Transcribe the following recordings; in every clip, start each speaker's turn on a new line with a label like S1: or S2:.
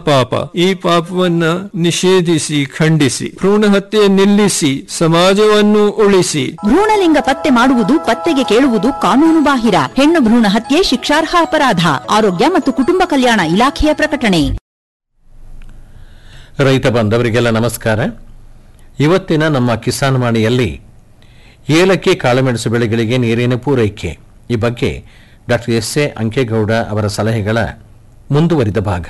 S1: ಮಹಾಪಾಪ ಈ ಪಾಪವನ್ನ ನಿಷೇಧಿಸಿ ಖಂಡಿಸಿ ಭ್ರೂಣ ಹತ್ಯೆ ನಿಲ್ಲಿಸಿ ಸಮಾಜವನ್ನು ಉಳಿಸಿ
S2: ಭ್ರೂಣಲಿಂಗ ಪತ್ತೆ ಮಾಡುವುದು ಪತ್ತೆಗೆ ಕೇಳುವುದು ಕಾನೂನು ಬಾಹಿರ ಹೆಣ್ಣು ಭ್ರೂಣ ಹತ್ಯೆ ಶಿಕ್ಷಾರ್ಹ ಅಪರಾಧ ಆರೋಗ್ಯ ಮತ್ತು ಕುಟುಂಬ ಕಲ್ಯಾಣ ಇಲಾಖೆಯ ಪ್ರಕಟಣೆ
S3: ರೈತ ಬಾಂಧವರಿಗೆಲ್ಲ ನಮಸ್ಕಾರ ಇವತ್ತಿನ ನಮ್ಮ ಕಿಸಾನ್ ವಾಣಿಯಲ್ಲಿ ಏಲಕ್ಕಿ ಕಾಳುಮೆಣಸು ಬೆಳೆಗಳಿಗೆ ನೀರಿನ ಪೂರೈಕೆ ಈ ಬಗ್ಗೆ ಡಾಕ್ಟರ್ ಎಸ್ ಎ ಅಂಕೇಗೌಡ ಅವರ ಸಲಹೆಗಳ ಮುಂದುವರಿದ ಭಾಗ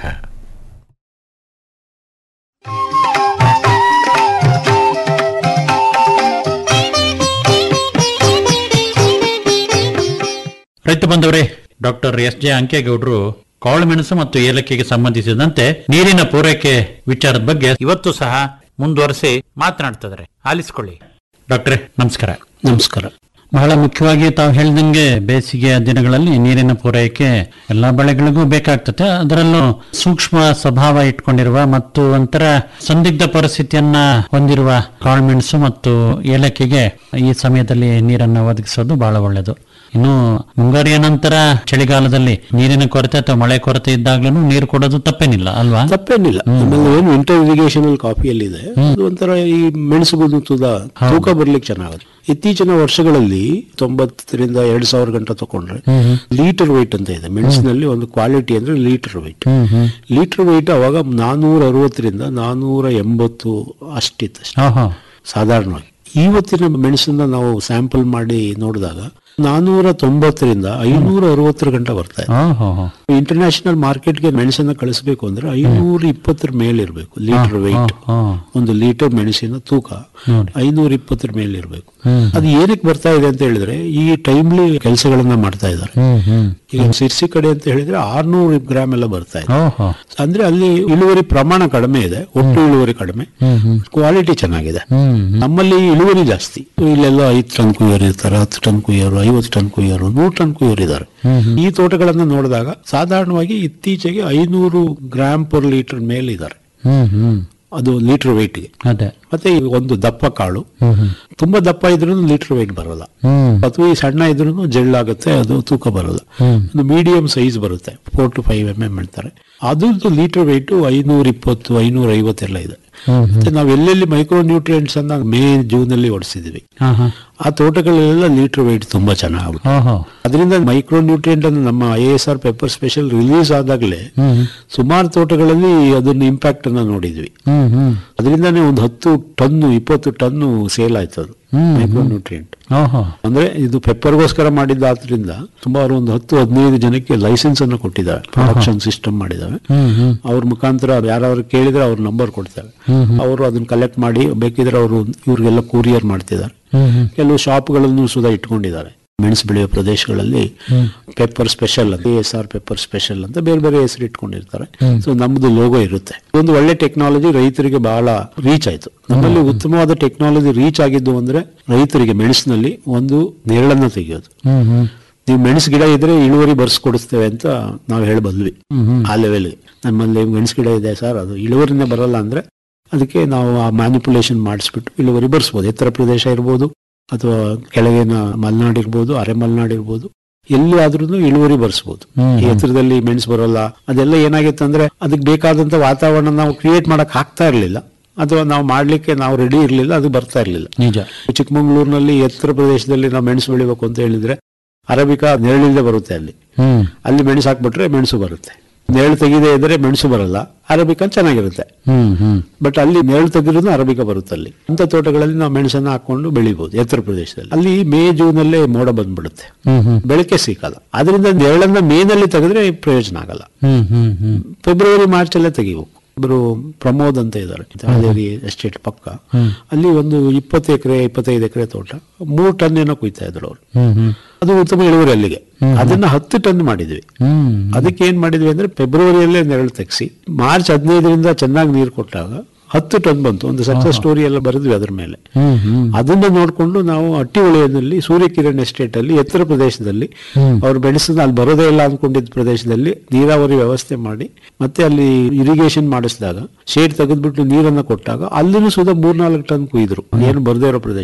S4: ರೈತ ಬಂದವರೇ ಡಾಕ್ಟರ್ ಎಸ್ ಜೆ ಅಂಕೇಗೌಡರು ಕಾಳುಮೆಣಸು ಮತ್ತು ಏಲಕ್ಕಿಗೆ ಸಂಬಂಧಿಸಿದಂತೆ ನೀರಿನ ಪೂರೈಕೆ ವಿಚಾರದ ಬಗ್ಗೆ ಇವತ್ತು ಸಹ ಮುಂದುವರಿಸಿ ಮಾತನಾಡ್ತಿದ್ದಾರೆ ಆಲಿಸ್ಕೊಳ್ಳಿ ಡಾಕ್ಟ್ರೆ ನಮಸ್ಕಾರ
S5: ನಮಸ್ಕಾರ
S4: ಬಹಳ ಮುಖ್ಯವಾಗಿ ತಾವು ಹೇಳಿದಂಗೆ ಬೇಸಿಗೆಯ ದಿನಗಳಲ್ಲಿ ನೀರಿನ ಪೂರೈಕೆ ಎಲ್ಲಾ ಬೆಳೆಗಳಿಗೂ ಬೇಕಾಗ್ತದೆ ಅದರಲ್ಲೂ ಸೂಕ್ಷ್ಮ ಸ್ವಭಾವ ಇಟ್ಕೊಂಡಿರುವ ಮತ್ತು ಒಂಥರ ಸಂದಿಗ್ಧ ಪರಿಸ್ಥಿತಿಯನ್ನ ಹೊಂದಿರುವ ಕಾಳುಮೆಣಸು ಮತ್ತು ಏಲಕ್ಕಿಗೆ ಈ ಸಮಯದಲ್ಲಿ ನೀರನ್ನು ಒದಗಿಸೋದು ಬಹಳ ಒಳ್ಳೆಯದು ಇನ್ನು ಮುಂಗಾರಿಯ ನಂತರ ಚಳಿಗಾಲದಲ್ಲಿ ನೀರಿನ ಕೊರತೆ ಅಥವಾ ಮಳೆ ಕೊರತೆ ಇದ್ದಾಗ್ಲೂ ನೀರು ಕೊಡೋದು ತಪ್ಪೇನಿಲ್ಲ ಅಲ್ವಾ
S5: ತಪ್ಪೇನಿಲ್ಲ ನಮ್ಮಲ್ಲಿ ಏನು ಇಂಟರ್ ಇರಿಗೇಷನ್ ಕಾಫಿಯಲ್ಲಿ ಇದೆ ಅದು ಒಂಥರ ಈ ಮೆಣಸುಗುದು ತುದ ತೂಕ ಬರ್ಲಿಕ್ಕೆ ಚೆನ್ನಾಗುತ್ತೆ ಇತ್ತೀಚಿನ ವರ್ಷಗಳಲ್ಲಿ ತೊಂಬತ್ತರಿಂದ ಎರಡ್ ಸಾವಿರ ಗಂಟೆ ತಕೊಂಡ್ರೆ ಲೀಟರ್ ವೆಯ್ಟ್ ಅಂತ ಇದೆ ಮೆಣಸಿನಲ್ಲಿ ಒಂದು ಕ್ವಾಲಿಟಿ ಅಂದ್ರೆ ಲೀಟರ್ ವೆಯ್ಟ್ ಲೀಟರ್ ವೆಯ್ಟ್ ಅವಾಗ ನಾನೂರ ಅರವತ್ತರಿಂದ ನಾನೂರ ಎಂಬತ್ತು ಅಷ್ಟಿತ್ತು ಅಷ್ಟೇ.
S4: ಓಹೋ
S5: ಸಾಧಾರಣವಾಗಿ ಇವತ್ತಿನ ಮೆಣಸನ್ನ ನಾವು ಸ್ಯಾಂಪಲ್ ಮಾಡಿ ನೋಡಿದಾಗ ನಾನೂರ ತೊಂಬತ್ತರಿಂದ ಐನೂರ ಅರವತ್ತರ ಗಂಟೆ ಬರ್ತಾ ಇದೆ
S4: ಓಹೋ
S5: ಇಂಟರ್ನ್ಯಾಷನಲ್ ಮಾರ್ಕೆಟ್ಗೆ ಮೆಣಸನ್ನ ಕಳಿಸಬೇಕು ಅಂದ್ರೆ ಐನೂರ ಇಪ್ಪತ್ತರ ಮೇಲೆ ಇರಬೇಕು ಲೀಟರ್ ವೆಯ್ಟ್
S4: ಹಾ
S5: ಒಂದು ಲೀಟರ್ ಮೆಣಸಿನ ತೂಕ ಐನೂರ ಇಪ್ಪತ್ತರ ಮೇಲೆ ಇರಬೇಕು ಅದು ಏನಕ್ಕೆ ಬರ್ತಾ ಇದೆ ಅಂತ ಹೇಳಿದ್ರೆ ಈ ಟೈಮ್ಲಿ ಕೆಲಸಗಳನ್ನ ಮಾಡ್ತಾ ಇದ್ದಾರೆ
S4: ಹ್ಮ್ ಹ್ಮ್
S5: ಈಗ ಸಿರ್ಸಿ ಕಡೆ ಅಂತ ಹೇಳಿದ್ರೆ ಆರ್ನೂರು ಗ್ರಾಮ್ ಎಲ್ಲ ಬರ್ತಾ ಇದೆ
S4: ಓಹೋ
S5: ಅಂದ್ರೆ ಅಲ್ಲಿ ಇಳುವರಿ ಪ್ರಮಾಣ ಕಡಿಮೆ ಇದೆ ಒಟ್ಟು ಇಳುವರಿ ಕಡಿಮೆ ಕ್ವಾಲಿಟಿ ಚೆನ್ನಾಗಿದೆ
S4: ಹ್ಮ್
S5: ನಮ್ಮಲ್ಲಿ ಇಳುವರಿ ಜಾಸ್ತಿ ಇಲ್ಲೆಲ್ಲ ಐದು ಟನ್ ಕುಯ್ಯೋರು ಇರ್ತಾರೆ ಹತ್ತು ಟನ್ ಕುಯ್ಯೋರು ಐವತ್ತು ಟನ್ ಕುಯ್ಯೋರು ನೂರು ಟನ್ ಕುಯ್ಯೋರು ಇದ್ದಾರೆ ಈ ತೋಟಗಳನ್ನ ನೋಡಿದಾಗ ಸಾಧಾರಣವಾಗಿ ಇತ್ತೀಚೆಗೆ ಐನೂರು ಗ್ರಾಮ್ ಪರ್ ಲೀಟರ್ ಮೇಲೆ ಇದ್ದಾರೆ
S4: ಹ್ಮ್ ಹ್ಮ್
S5: ಅದು ಲೀಟರ್ ಗೆ
S4: ಅದೇ
S5: ಮತ್ತೆ ಈ ಒಂದು ದಪ್ಪ ಕಾಳು ತುಂಬಾ ದಪ್ಪ ಇದ್ರೂ ಲೀಟರ್ ವೆಯ್ಟ್ ಬರಲ್ಲ
S4: ಹ್ಮ್
S5: ಅಥವಾ ಈ ಸಣ್ಣ ಇದ್ರೂ ಜಳ್ಳಾಗುತ್ತೆ ಅದು ತೂಕ ಬರಲ್ಲ ಒಂದು ಮೀಡಿಯಂ ಸೈಜ್ ಬರುತ್ತೆ four to five M M ಹೇಳ್ತಾರೆ ಅದ್ರದ್ದು ಲೀಟರ್ ವೆಯ್ಟ್ ಐನೂರ ಇಪ್ಪತ್ತು ಐನೂರ ಐವತ್ತೆಲ್ಲ ಇದೆ ಮತ್ತೆ ನಾವು ಎಲ್ಲೆಲ್ಲಿ ಮೈಕ್ರೋ ನ್ಯೂಟ್ರಿಯೆಂಟ್ಸ್ ಅನ್ನ ಮೇ ಜೂನ್ ಅಲ್ಲಿ ಓಡಿಸಿದ್ವಿ
S4: ಹಾ ಹಾ
S5: ಆ ತೋಟಗಳಲ್ಲೆಲ್ಲ ಲೀಟರ್ ವೆಯ್ಟ್ ತುಂಬಾ ಚೆನ್ನಾಗಿ
S4: ಓಹೋ
S5: ಅದರಿಂದ ಮೈಕ್ರೋ ನ್ಯೂಟ್ರಿಯೆಂಟ್ ಅನ್ನು ನಮ್ಮ I S R pepper special release ಆದಾಗಲೇ ಸುಮಾರು ತೋಟಗಳಲ್ಲಿ ಅದನ್ನ ಇಂಪ್ಯಾಕ್ಟ್ ಅನ್ನ ನೋಡಿದ್ವಿ
S4: ಹ್ಮ್ ಹ್ಮ್
S5: ಅದರಿಂದಾನೇ ಒಂದು ಹತ್ತು ಟನ್ನು ಇಪ್ಪತ್ತು ಟನ್ನು ಸೇಲ್ ಆಯ್ತು ಅದು ಮೈಕ್ರೋ ನ್ಯೂಟ್ರಿಯೆಂಟ್
S4: ಓಹೋ
S5: ಅಂದ್ರೆ ಇದು ಪೆಪ್ಪರ್ಗೋಸ್ಕರ ಮಾಡಿದ್ದಾದ್ರಿಂದ ಸುಮಾರು ಒಂದು ಹತ್ತು ಹದಿನೈದು ಜನಕ್ಕೆ ಲೈಸೆನ್ಸ್ ಅನ್ನು ಕೊಟ್ಟಿದ್ದಾರೆ ಪ್ರೊಡಕ್ಷನ್ ಸಿಸ್ಟಮ್ ಮಾಡಿದ್ದಾರೆ
S4: ಹ್ಮ್ ಹ್ಮ್
S5: ಅವ್ರ ಮುಖಾಂತರ ಯಾರು ಕೇಳಿದ್ರೆ ಅವ್ರ ನಂಬರ್ ಕೊಡ್ತಾರೆ ಅವರು ಅದನ್ನ ಕಲೆಕ್ಟ್ ಮಾಡಿ ಬೇಕಿದ್ರೆ ಅವರು ಇವ್ರಿಗೆಲ್ಲ ಕೂರಿಯರ್ ಮಾಡ್ತಿದ್ದಾರೆ
S4: ಹ್ಮ್ ಹ್ಮ್
S5: ಕೆಲವು ಶಾಪ್ಗಳನ್ನು ಸುಧಾ ಇಟ್ಕೊಂಡಿದ್ದಾರೆ ಮೆಣಸು ಬೆಳೆಯುವ ಪ್ರದೇಶಗಳಲ್ಲಿ ಪೆಪ್ಪರ್ ಸ್ಪೆಷಲ್ ಅಂತ ಎಸ್ ಆರ್ ಪೆಪ್ಪರ್ ಸ್ಪೆಷಲ್ ಅಂತ ಬೇರೆ ಬೇರೆ ಹೆಸರು ಇಟ್ಕೊಂಡಿರ್ತಾರೆ ಸೊ ನಮ್ದು ಲೋಗೋ ಇರುತ್ತೆ ಒಂದು ಒಳ್ಳೆ ಟೆಕ್ನಾಲಜಿ ರೈತರಿಗೆ ಬಹಳ ರೀಚ್ ಆಯ್ತು ನಮ್ಮಲ್ಲಿ ಉತ್ತಮವಾದ ಟೆಕ್ನಾಲಜಿ ರೀಚ್ ಆಗಿದ್ದು ಅಂದ್ರೆ ರೈತರಿಗೆ ಮೆಣಸಿನಲ್ಲಿ ಒಂದು ನೆರಳನ್ನ ತೆಗೆಯೋದು
S4: ಹ್ಮ್ ಹ್ಮ್
S5: ನೀವು ಮೆಣಸು ಗಿಡ ಇದ್ರೆ ಇಳುವರಿ ಬರ್ಸ್ಕೊಡಿಸ್ತೇವೆ ಅಂತ ನಾವು ಹೇಳಬಲ್ವಿ ಆ ಲೆವೆಲ್ಗೆ ನಮ್ಮಲ್ಲಿ ಮೆಣಸು ಗಿಡ ಇದೆ ಸರ್ ಅದು ಇಳುವರಿನೇ ಬರಲ್ಲ ಅಂದ್ರೆ ಅದಕ್ಕೆ ನಾವು ಆ ಮ್ಯಾನಿಪುಲೇಷನ್ ಮಾಡಿಸ್ಬಿಟ್ಟು ಇಳುವರಿ ಬರ್ಸ್ಬೋದು ಎತ್ತರ ಪ್ರದೇಶ ಇರ್ಬೋದು ಅಥವಾ ಕೆಳಗಿನ ಮಲೆನಾಡು ಇರ್ಬೋದು ಅರೆ ಮಲೆನಾಡು ಇರ್ಬೋದು ಎಲ್ಲಿ ಆದ್ರೂ ಇಳುವರಿ ಬರ್ಸ್ಬೋದು ಈ ಎತ್ತರದಲ್ಲಿ ಮೆಣಸು ಬರೋಲ್ಲ ಅದೆಲ್ಲ ಏನಾಗಿತ್ತು ಅಂದ್ರೆ ಅದಕ್ಕೆ ಬೇಕಾದಂತ ವಾತಾವರಣ ನಾವು ಕ್ರಿಯೇಟ್ ಮಾಡಕ್ ಆಗ್ತಾ ಇರ್ಲಿಲ್ಲ ಅಥವಾ ನಾವು ಮಾಡ್ಲಿಕ್ಕೆ ನಾವು ರೆಡಿ ಇರ್ಲಿಲ್ಲ ಅದು ಬರ್ತಾ ಇರ್ಲಿಲ್ಲ
S4: ನಿಜ
S5: ಚಿಕ್ಕಮಂಗ್ಳೂರಿನಲ್ಲಿ ಎತ್ತರ ಪ್ರದೇಶದಲ್ಲಿ ನಾವು ಮೆಣಸು ಬೆಳಿಬೇಕು ಅಂತ ಹೇಳಿದ್ರೆ ಅರಬಿಕಾ ನೆರಳಿಲ್ಲದೆ ಬರುತ್ತೆ ಅಲ್ಲಿ
S4: ಹ್ಮ್
S5: ಅಲ್ಲಿ ಮೆಣಸು ಹಾಕ್ಬಿಟ್ರೆ ಮೆಣಸು ಬರುತ್ತೆ ನೆರಳು ತೆಗಿದೆ ಇದ್ರೆ ಮೆಣಸು ಬರಲ್ಲ ಅರಬಿಕಾ ಚೆನ್ನಾಗಿರುತ್ತೆ
S4: ಹ್ಮ್ ಹ್ಮ್
S5: ಬಟ್ ಅಲ್ಲಿ ನೆರಳು ತೆಗೆದ್ರೂ ಅರಬಿಕಾ ಬರುತ್ತೆ ಅಲ್ಲಿ ಅಂತ ತೋಟಗಳಲ್ಲಿ ನಾವು ಮೆಣಸನ್ನ ಹಾಕೊಂಡು ಬೆಳಿಬಹುದು ಎತ್ತರ ಪ್ರದೇಶದಲ್ಲಿ ಅಲ್ಲಿ ಮೇ ಜೂನ್ ಅಲ್ಲೇ ಮೋಡ ಬಂದ್ಬಿಡುತ್ತೆ
S4: ಹ್ಮ್ ಹ್ಮ್
S5: ಬೆಳಕೆ ಸಿಕ್ಕಲ್ಲ ಅದರಿಂದ ನೆರಳನ್ನ ಮೇನಲ್ಲಿ ತೆಗೆದ್ರೆ ಪ್ರಯೋಜನ ಆಗಲ್ಲ
S4: ಹ್ಮ್ ಹ್ಮ್ ಹ್ಮ್
S5: ಫೆಬ್ರವರಿ ಮಾರ್ಚ್ ಅಲ್ಲೇ ತೆಗಿಬೇಕು ಇಬ್ಬರು ಪ್ರಮೋದ್ ಅಂತ ಇದ್ದಾರೆ ಹಾಲೇರಿ ಎಸ್ಟೇಟ್ ಪಕ್ಕ ಅಲ್ಲಿ ಒಂದು ಇಪ್ಪತ್ತು ಎಕರೆ ಇಪ್ಪತ್ತೈದು ಎಕರೆ ತೋಟ ಮೂರು ಟನ್ ಏನೋ ಕುಯ್ತಾ ಇದ್ರು ಅವರು
S4: ಹ್ಮ್ ಹ್ಮ್
S5: ಅದು ಉತ್ತಮ ಇಳುವರಿ ಅಲ್ಲಿಗೆ ಅದನ್ನ ಹತ್ತು ಟನ್ ಮಾಡಿದ್ವಿ
S4: ಹ್ಮ್
S5: ಅದಕ್ಕೆ ಏನ್ ಮಾಡಿದ್ವಿ ಅಂದ್ರೆ ಫೆಬ್ರವರಿಯಲ್ಲೇ ನೆರಳು ತೆಗ್ಸಿ ಮಾರ್ಚ್ ಹದಿನೈದರಿಂದ ಚೆನ್ನಾಗಿ ನೀರು ಕೊಟ್ಟಾಗ ಹತ್ತು ಟನ್ ಬಂತು ಒಂದು ಸಕ್ಸಸ್ ಸ್ಟೋರಿ ಎಲ್ಲ ಬರೆದ್ವಿ ಅದ್ರ ಮೇಲೆ
S4: ಹ್ಮ್ ಹ್ಮ್
S5: ಅದನ್ನ ನೋಡ್ಕೊಂಡು ನಾವು ಅಟ್ಟಿ ವಲಯದಲ್ಲಿ ಸೂರ್ಯಕಿರಣ್ ಎಸ್ಟೇಟ್ ಅಲ್ಲಿ ಎತ್ತರ ಪ್ರದೇಶದಲ್ಲಿ ಅವ್ರು ಬೆಳೆಸಿದ ಅಲ್ಲಿ ಬರೋದೇ ಇಲ್ಲ ಅನ್ಕೊಂಡಿದ್ದ ಪ್ರದೇಶದಲ್ಲಿ ನೀರಾವರಿ ವ್ಯವಸ್ಥೆ ಮಾಡಿ ಮತ್ತೆ ಅಲ್ಲಿ ಇರಿಗೇಷನ್ ಮಾಡಿಸಿದಾಗ ಶೇಡ್ ತೆಗೆದ್ಬಿಟ್ಟು ನೀರನ್ನ ಕೊಟ್ಟಾಗ ಅಲ್ಲಿನೂ ಸುಧಾ ಮೂರ್ನಾಲ್ಕು ಟನ್ ಕುಯ್ದ್ರು ಏನು ಬರದೇ ಇರೋ ಪ್ರದೇಶದಲ್ಲಿ